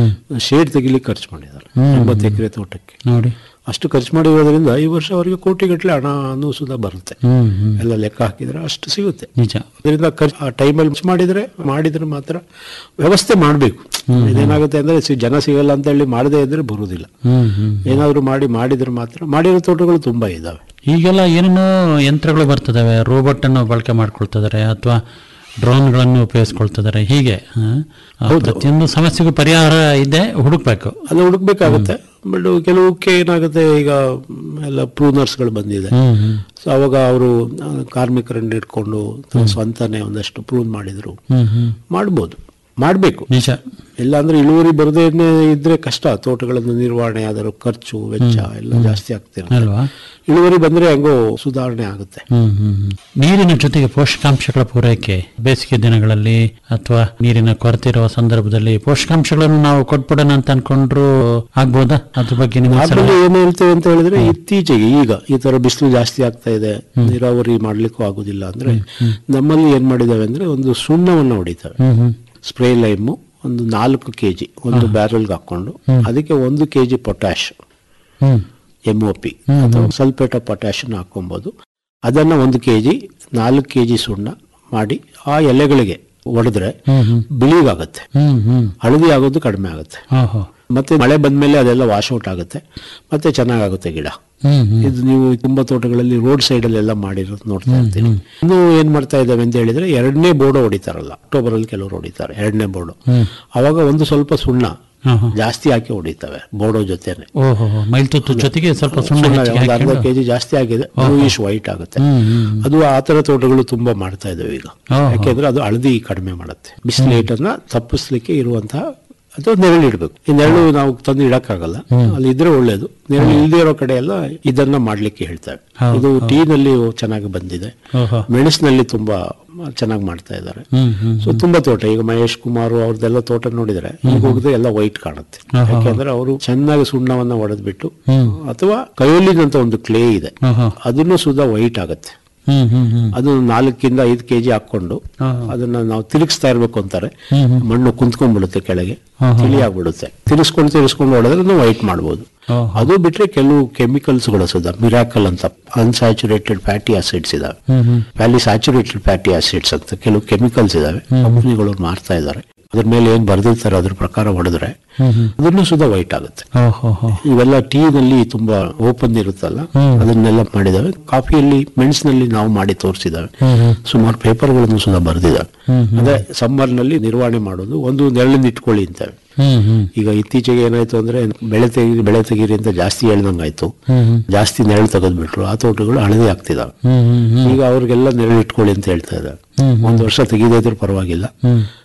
S5: ಶೇಡ್ ತೆಗಿಲಿಕ್ಕೆ ಖರ್ಚು ಮಾಡಿದ್ದಾರೆ ಎಂಬತ್ತು ಎಕರೆ ತೋಟಕ್ಕೆ
S4: ನೋಡಿ
S5: ಅಷ್ಟು ಖರ್ಚು ಮಾಡಿರೋದ್ರಿಂದ ಈ ವರ್ಷ ಅವರಿಗೆ ಕೋಟಿಗಟ್ಟಲೆ ಹಣ ಸುಧಾ ಬರುತ್ತೆ
S4: ಹ್ಮ್ ಹ್ಮ್
S5: ಎಲ್ಲ ಲೆಕ್ಕ ಹಾಕಿದ್ರೆ ಅಷ್ಟು ಸಿಗುತ್ತೆ
S4: ನಿಜ
S5: ಅದರಿಂದ ಖರ್ಚು ಆ ಟೈಮಲ್ಲಿ ಖರ್ಚು ಮಾಡಿದ್ರೆ ಮಾಡಿದ್ರೆ ಮಾತ್ರ ವ್ಯವಸ್ಥೆ ಮಾಡಬೇಕು ಇದೇನಾಗುತ್ತೆ ಅಂದ್ರೆ ಸಿ- ಜನ ಸಿಗಲ್ಲ ಅಂತ ಹೇಳಿ ಮಾಡದೇ ಇದ್ರೆ ಬರುವುದಿಲ್ಲ
S4: ಹ್ಮ್ ಹ್ಮ್
S5: ಏನಾದ್ರು ಮಾಡಿ ಮಾಡಿದ್ರೆ ಮಾತ್ರ ಮಾಡಿರೋ ತೋಟಗಳು ತುಂಬಾ ಇದಾವೆ
S4: ಈಗೆಲ್ಲ ಏನೇನೋ ಯಂತ್ರಗಳು ಬರ್ತದವೆ ರೋಬೋಟ್ ಅನ್ನು ಬಳಕೆ ಮಾಡ್ಕೊಳ್ತಿದ್ದಾರೆ ಅಥವಾ ಡ್ರೋನ್ಗಳನ್ನು ಉಪಯೋಗಿಸ್ಕೊಳ್ತಿದ್ದಾರೆ ಹೀಗೆ ಹ? ಆ, ಪ್ರತಿಯೊಂದು ಸಮಸ್ಯೆಗೂ ಪರಿಹಾರ ಇದೆ ಹುಡುಕ್ಬೇಕು
S5: ಅದು ಹುಡುಕ್ಬೇಕಾಗುತ್ತೆ ಬಟ್ ಕೆಲವಕ್ಕೆ ಏನಾಗುತ್ತೆ ಈಗ ಮ್, ಎಲ್ಲ ಪ್ರೂನರ್ಸ್ಗಳು ಬಂದಿದೆ
S4: ಹ್ಮ್ ಹ್ಮ್
S5: ಸೊ ಅವಾಗ ಅವರು ಕಾರ್ಮಿಕರನ್ನ ಇಟ್ಕೊಂಡು ತಮ್ಮ ಸ್ವಂತನೇ ಒಂದಷ್ಟು ಪ್ರೂನ್ ಮಾಡಿದ್ರು
S4: ಹ್ಮ್ ಹ್ಮ್
S5: ಮಾಡ್ಬೋದು ಮಾಡಬೇಕು
S4: ನಿಜ
S5: ಇಲ್ಲಾಂದ್ರೆ ಇಳುವರಿ ಬರದೇ ಇದ್ರೆ ಕಷ್ಟ ತೋಟಗಳನ್ನು ನಿರ್ವಹಣೆ ಅದರ ಖರ್ಚು ವೆಚ್ಚ ಎಲ್ಲ ಜಾಸ್ತಿ ಆಗ್ತಿರುತ್ತೆ
S4: ಅಲ್ವಾ
S5: ಇಳುವರಿ ಬಂದ್ರೆ ಹೆಂಗೋ ಸುಧಾರಣೆ ಆಗುತ್ತೆ
S4: ಹ್ಮ್ ಹ್ಮ್ ಹ್ಮ್. ನೀರಿನ ಜೊತೆಗೆ ಪೋಷಕಾಂಶಗಳ ಪೂರೈಕೆ ಬೇಸಿಗೆ ದಿನಗಳಲ್ಲಿ ಅಥವಾ ನೀರಿನ ಕೊರತೆ ಇರುವ ಸಂದರ್ಭದಲ್ಲಿ ಪೋಷಕಾಂಶಗಳನ್ನು ನಾವು ಕೊಟ್ಬಿಡೋಣ ಅಂತ ಅನ್ಕೊಂಡ್ರು ಆಗ್ಬೋದಾ ಅದ್ರ ಬಗ್ಗೆ ನಿಮ್ಮ ಸಲಹೆ?
S5: ಆಮೇಲೆ ಏನ್ ಹೇಳ್ತೇವೆ ಅಂತ ಹೇಳಿದ್ರೆ ಇತ್ತೀಚೆಗೆ ಈಗ ಈ ತರ ಬಿಸಿಲು ಜಾಸ್ತಿ ಆಗ್ತಾ ಇದೆ ನೀರಾವರಿ ಮಾಡ್ಲಿಕ್ಕೂ ಆಗುದಿಲ್ಲ ಅಂದ್ರೆ ನಮ್ಮಲ್ಲಿ ಏನ್ ಮಾಡಿದಾವೆ ಅಂದ್ರೆ ಒಂದು ಸುಣ್ಣವನ್ನ ಹೊಡಿತವೆ
S4: ಹ್ಮ್ ಹ್ಮ್
S5: ಸ್ಪ್ರೇ ಲೈಮು ಒಂದು ನಾಲ್ಕು ಕೆಜಿ ಒಂದು ಬ್ಯಾರಲ್ಗೆ ಹಾಕೊಂಡು ಅದಕ್ಕೆ ಒಂದು ಕೆಜಿ ಪೊಟ್ಯಾಶ್
S4: ಹ್ಮ್
S5: ಎಂ ಒ ಪಿ ಅಥವಾ ಸಲ್ಫೇಟ್ ಆಫ್ ಪೊಟ್ಯಾಶನ್ ಹಾಕೊಬಹುದು ಅದನ್ನ ಒಂದು ಕೆಜಿ ನಾಲ್ಕು ಕೆಜಿ ಸುಣ್ಣ ಮಾಡಿ ಆ ಎಲೆಗಳಿಗೆ ಹೊಡೆದ್ರೆ
S4: ಹ್ಮ್ ಹ್ಮ್
S5: ಬಿಳಿಗಾಗತ್ತೆ
S4: ಹ್ಮ್ ಹ್ಮ್
S5: ಹಳದಿ ಆಗೋದು ಕಡಿಮೆ ಆಗುತ್ತೆ
S4: ಓಹೋ
S5: ಮತ್ತೆ ಮಳೆ ಬಂದ್ಮೇಲೆ ಅದೆಲ್ಲ ವಾಶ್ ಔಟ್ ಆಗುತ್ತೆ ಮತ್ತೆ ಚೆನ್ನಾಗಾಗುತ್ತೆ ಗಿಡ
S4: ಹ್ಮ್ ಹ್ಮ್
S5: ಇದು ನೀವು ತುಂಬಾ ತೋಟಗಳಲ್ಲಿ ರೋಡ್ ಸೈಡ್ ಅಲ್ಲೆಲ್ಲ ಮಾಡಿರೋದು ನೋಡ್ತಾ ಇರ್ತೀನಿ ಇನ್ನು ಏನ್ ಮಾಡ್ತಾ ಇದ್ದಾವೆ ಅಂತ ಹೇಳಿದ್ರೆ ಎರಡನೇ ಬೋರ್ಡ್ ಹೊಡಿತಾರಲ್ಲ ಅಕ್ಟೋಬರ್ ಅಲ್ಲಿ ಕೆಲವರು ಹೊಡಿತಾರೆ ಎರಡನೇ ಬೋರ್ಡ್
S4: ಹ್ಮ್
S5: ಅವಾಗ ಒಂದು ಸ್ವಲ್ಪ ಸುಣ್ಣ
S4: ಹಾ, ಹಾ.
S5: ಜಾಸ್ತಿ ಹಾಕಿ ಹೊಡಿತವೆ ಬೋರ್ಡೋ ಜೊತೆನೆ
S4: ಓಹೋ ಮೈಲ್ತುತ್ತು ಜೊತೆಗೆ ಸ್ವಲ್ಪ ಸುಣ್ಣ
S5: ಸುಣ್ಣ
S4: ಹೆಚ್ಚಿಗೆ
S5: ಒಂದು ಅರ್ಧ
S4: ಹಾಕ್ಕೊಂಡು-
S5: ಕೆಜಿ ಜಾಸ್ತಿ ಆಗಿದೆ ಬ್ಲೂಯಿಶ್ ವೈಟ್ ಆಗುತ್ತೆ
S4: ಹ್ಮ್ ಹ್ಮ್
S5: ಅದು ಆ ತರ ತೋಟಗಳು ತುಂಬಾ ಮಾಡ್ತಾ ಇದಾವೆ ಈಗ
S4: ಓಹೋ.
S5: ಯಾಕೆಂದ್ರೆ ಅದು ಹಳದಿ ಕಡಿಮೆ ಮಾಡುತ್ತೆ ಬಿಸಿಲೇಟನ್ನ ತಪ್ಪಿಸ್ಲಿಕ್ಕೆ ಇರುವಂತಹ ಅಥವಾ ನೆರಳು ಇಡಬೇಕು ಈ ನೆರಳು ನಾವು ತಂದು ಇಡಕ್ಕಾಗಲ್ಲ ಅಲ್ಲಿ ಇದ್ರೆ ಒಳ್ಳೇದು ನೆರಳು ಇಲ್ಲದೆ ಇರೋ ಕಡೆ ಎಲ್ಲ ಇದನ್ನ ಮಾಡ್ಲಿಕ್ಕೆ ಹೇಳ್ತಾರೆ
S4: ಹೌದು,
S5: ಇದು ಟೀನಲ್ಲಿ ಚೆನ್ನಾಗಿ ಬಂದಿದೆ
S4: ಓಹೋ
S5: ಮೆಣಸಿನಲ್ಲಿ ತುಂಬಾ ಚೆನ್ನಾಗಿ ಮಾಡ್ತಾ ಇದ್ದಾರೆ
S4: ಹ್ಮ್ ಹ್ಮ್
S5: ಸೊ ತುಂಬಾ ತೋಟ ಈಗ ಮಹೇಶ್ ಕುಮಾರ್ ಅವ್ರದ್ದೆಲ್ಲ ತೋಟ ನೋಡಿದ್ರೆ ಈಗ ಹೋಗದೆ ಎಲ್ಲ ವೈಟ್ ಕಾಣುತ್ತೆ
S4: ಆಹಾ.
S5: ಯಾಕೆಂದ್ರೆ ಅವರು ಚೆನ್ನಾಗಿ ಸುಣ್ಣವನ್ನ ಹೊಡೆದ್ಬಿಟ್ಟು
S4: ಹ್ಮ್
S5: ಅಥವಾ ಕಯೋಲಿನ್ ಅಂತ ಒಂದು ಕ್ಲೇ ಇದೆ
S4: ಓಹೋ
S5: ಅದನ್ನು ಸುಧಾ ವೈಟ್ ಆಗುತ್ತೆ
S4: ಹ್ಮ್ ಹ್ಮ್ ಹ್ಮ್
S5: ಅದು ನಾಲ್ಕಿಂದ ಐದು ಕೆಜಿ ಹಾಕೊಂಡು
S4: ಆಹಾ.
S5: ಅದನ್ನ ನಾವು ತಿರುಗಿಸ್ತಾ ಇರ್ಬೇಕು ಅಂತಾರೆ
S4: ಹ್ಮ್ ಹ್ಮ್
S5: ಮಣ್ಣು ಕುಂತ್ಕೊಂಡ್ಬಿಡುತ್ತೆ ಕೆಳಗೆ
S4: ಆಹಾ.
S5: ತಿಳಿ ಆಗ್ಬಿಡುತ್ತೆ ತಿರ್ಸ್ಕೊಂಡು ತಿರ್ಸ್ಕೊಂಡು ಹೊಡೆದ್ರೆ ನಾವು ವೈಟ್ ಮಾಡ್ಬೋದು
S4: ಓಹೋ.
S5: ಅದು ಬಿಟ್ರೆ ಕೆಲವು ಕೆಮಿಕಲ್ಸ್ಗಳು ಸುಧಾ ಮಿರಾಕಲ್ ಅಂತ ಅನ್ಸ್ಯಾಚುರೇಟೆಡ್ ಫ್ಯಾಟಿ ಆಸಿಡ್ಸ್ ಇದಾವೆ
S4: ಹ್ಮ್ ಹ್ಮ್
S5: ವ್ಯಾಲಿ ಸ್ಯಾಚುರೇಟೆಡ್ ಫ್ಯಾಟಿ ಆಸಿಡ್ಸ್ ಅಂತ ಕೆಲವು ಕೆಮಿಕಲ್ಸ್ ಇದಾವೆ ಕಂಪನಿಗಳು ಮಾರ್ತಾ ಇದ್ದಾರೆ ಅದ್ರ ಮೇಲೆ ಏನ್ ಬರ್ದಿರ್ತಾರೆ ಅದ್ರ ಪ್ರಕಾರ ಹೊಡೆದ್ರೆ
S4: ಹ್ಮ್ ಹ್ಮ್
S5: ಅದನ್ನು ಸುಧಾ ವೈಟ್ ಆಗುತ್ತೆ
S4: ಓಹೋ ಹೋ
S5: ಇವೆಲ್ಲ ಟೀನಲ್ಲಿ ತುಂಬಾ ಓಪನ್ ಇರುತ್ತಲ್ಲ ಅದನ್ನೆಲ್ಲ ಮಾಡಿದಾವೆ ಕಾಫಿಯಲ್ಲಿ ಮೆಣಸಿನಲ್ಲಿ ನಾವು ಮಾಡಿ ತೋರಿಸಿದಾವೆ
S4: ಹ್ಮ್ ಹ್ಮ್
S5: ಸುಮಾರು ಪೇಪರ್ಗಳನ್ನು ಸುಧಾ ಬರೆದಿದ್ದಾವೆ ಅಂದ್ರೆ ಸಮ್ಮರ್ ನಲ್ಲಿ ನಿರ್ವಹಣೆ ಮಾಡೋದು ಒಂದು ನೆರಳನ್ನ ಇಟ್ಕೊಳ್ಳಿ ಅಂತೇವೆ
S4: ಹ್ಮ್ ಹ್ಮ್
S5: ಈಗ ಇತ್ತೀಚೆಗೆ ಏನಾಯ್ತು ಅಂದ್ರೆ ಬೆಳೆ ತೆಗೀರಿ ಬೆಳೆ ತೆಗೀರಿ ಅಂತ ಜಾಸ್ತಿ ಹೇಳ್ದಂಗಾಯ್ತು
S4: ಹ್ಮ್ ಹ್ಮ್
S5: ಜಾಸ್ತಿ ನೆರಳು ತೆಗೆದ್ಬಿಟ್ರು ಆ ತೋಟಗಳು ಹಳದಿ ಆಗ್ತಿದಾವೆ
S4: ಹ್ಮ್ ಹ್ಮ್ ಹ್ಮ್
S5: ಈಗ ಅವ್ರಿಗೆಲ್ಲ ನೆರಳು ಇಟ್ಕೊಳ್ಳಿ ಅಂತ ಹೇಳ್ತಾ ಇದ್ದಾರೆ
S4: ಹ್ಮ್
S5: ಒಂದು ವರ್ಷ ತೆಗೆದೇ ಇದ್ರೂ ಪರವಾಗಿಲ್ಲ
S4: ಹ್ಮ್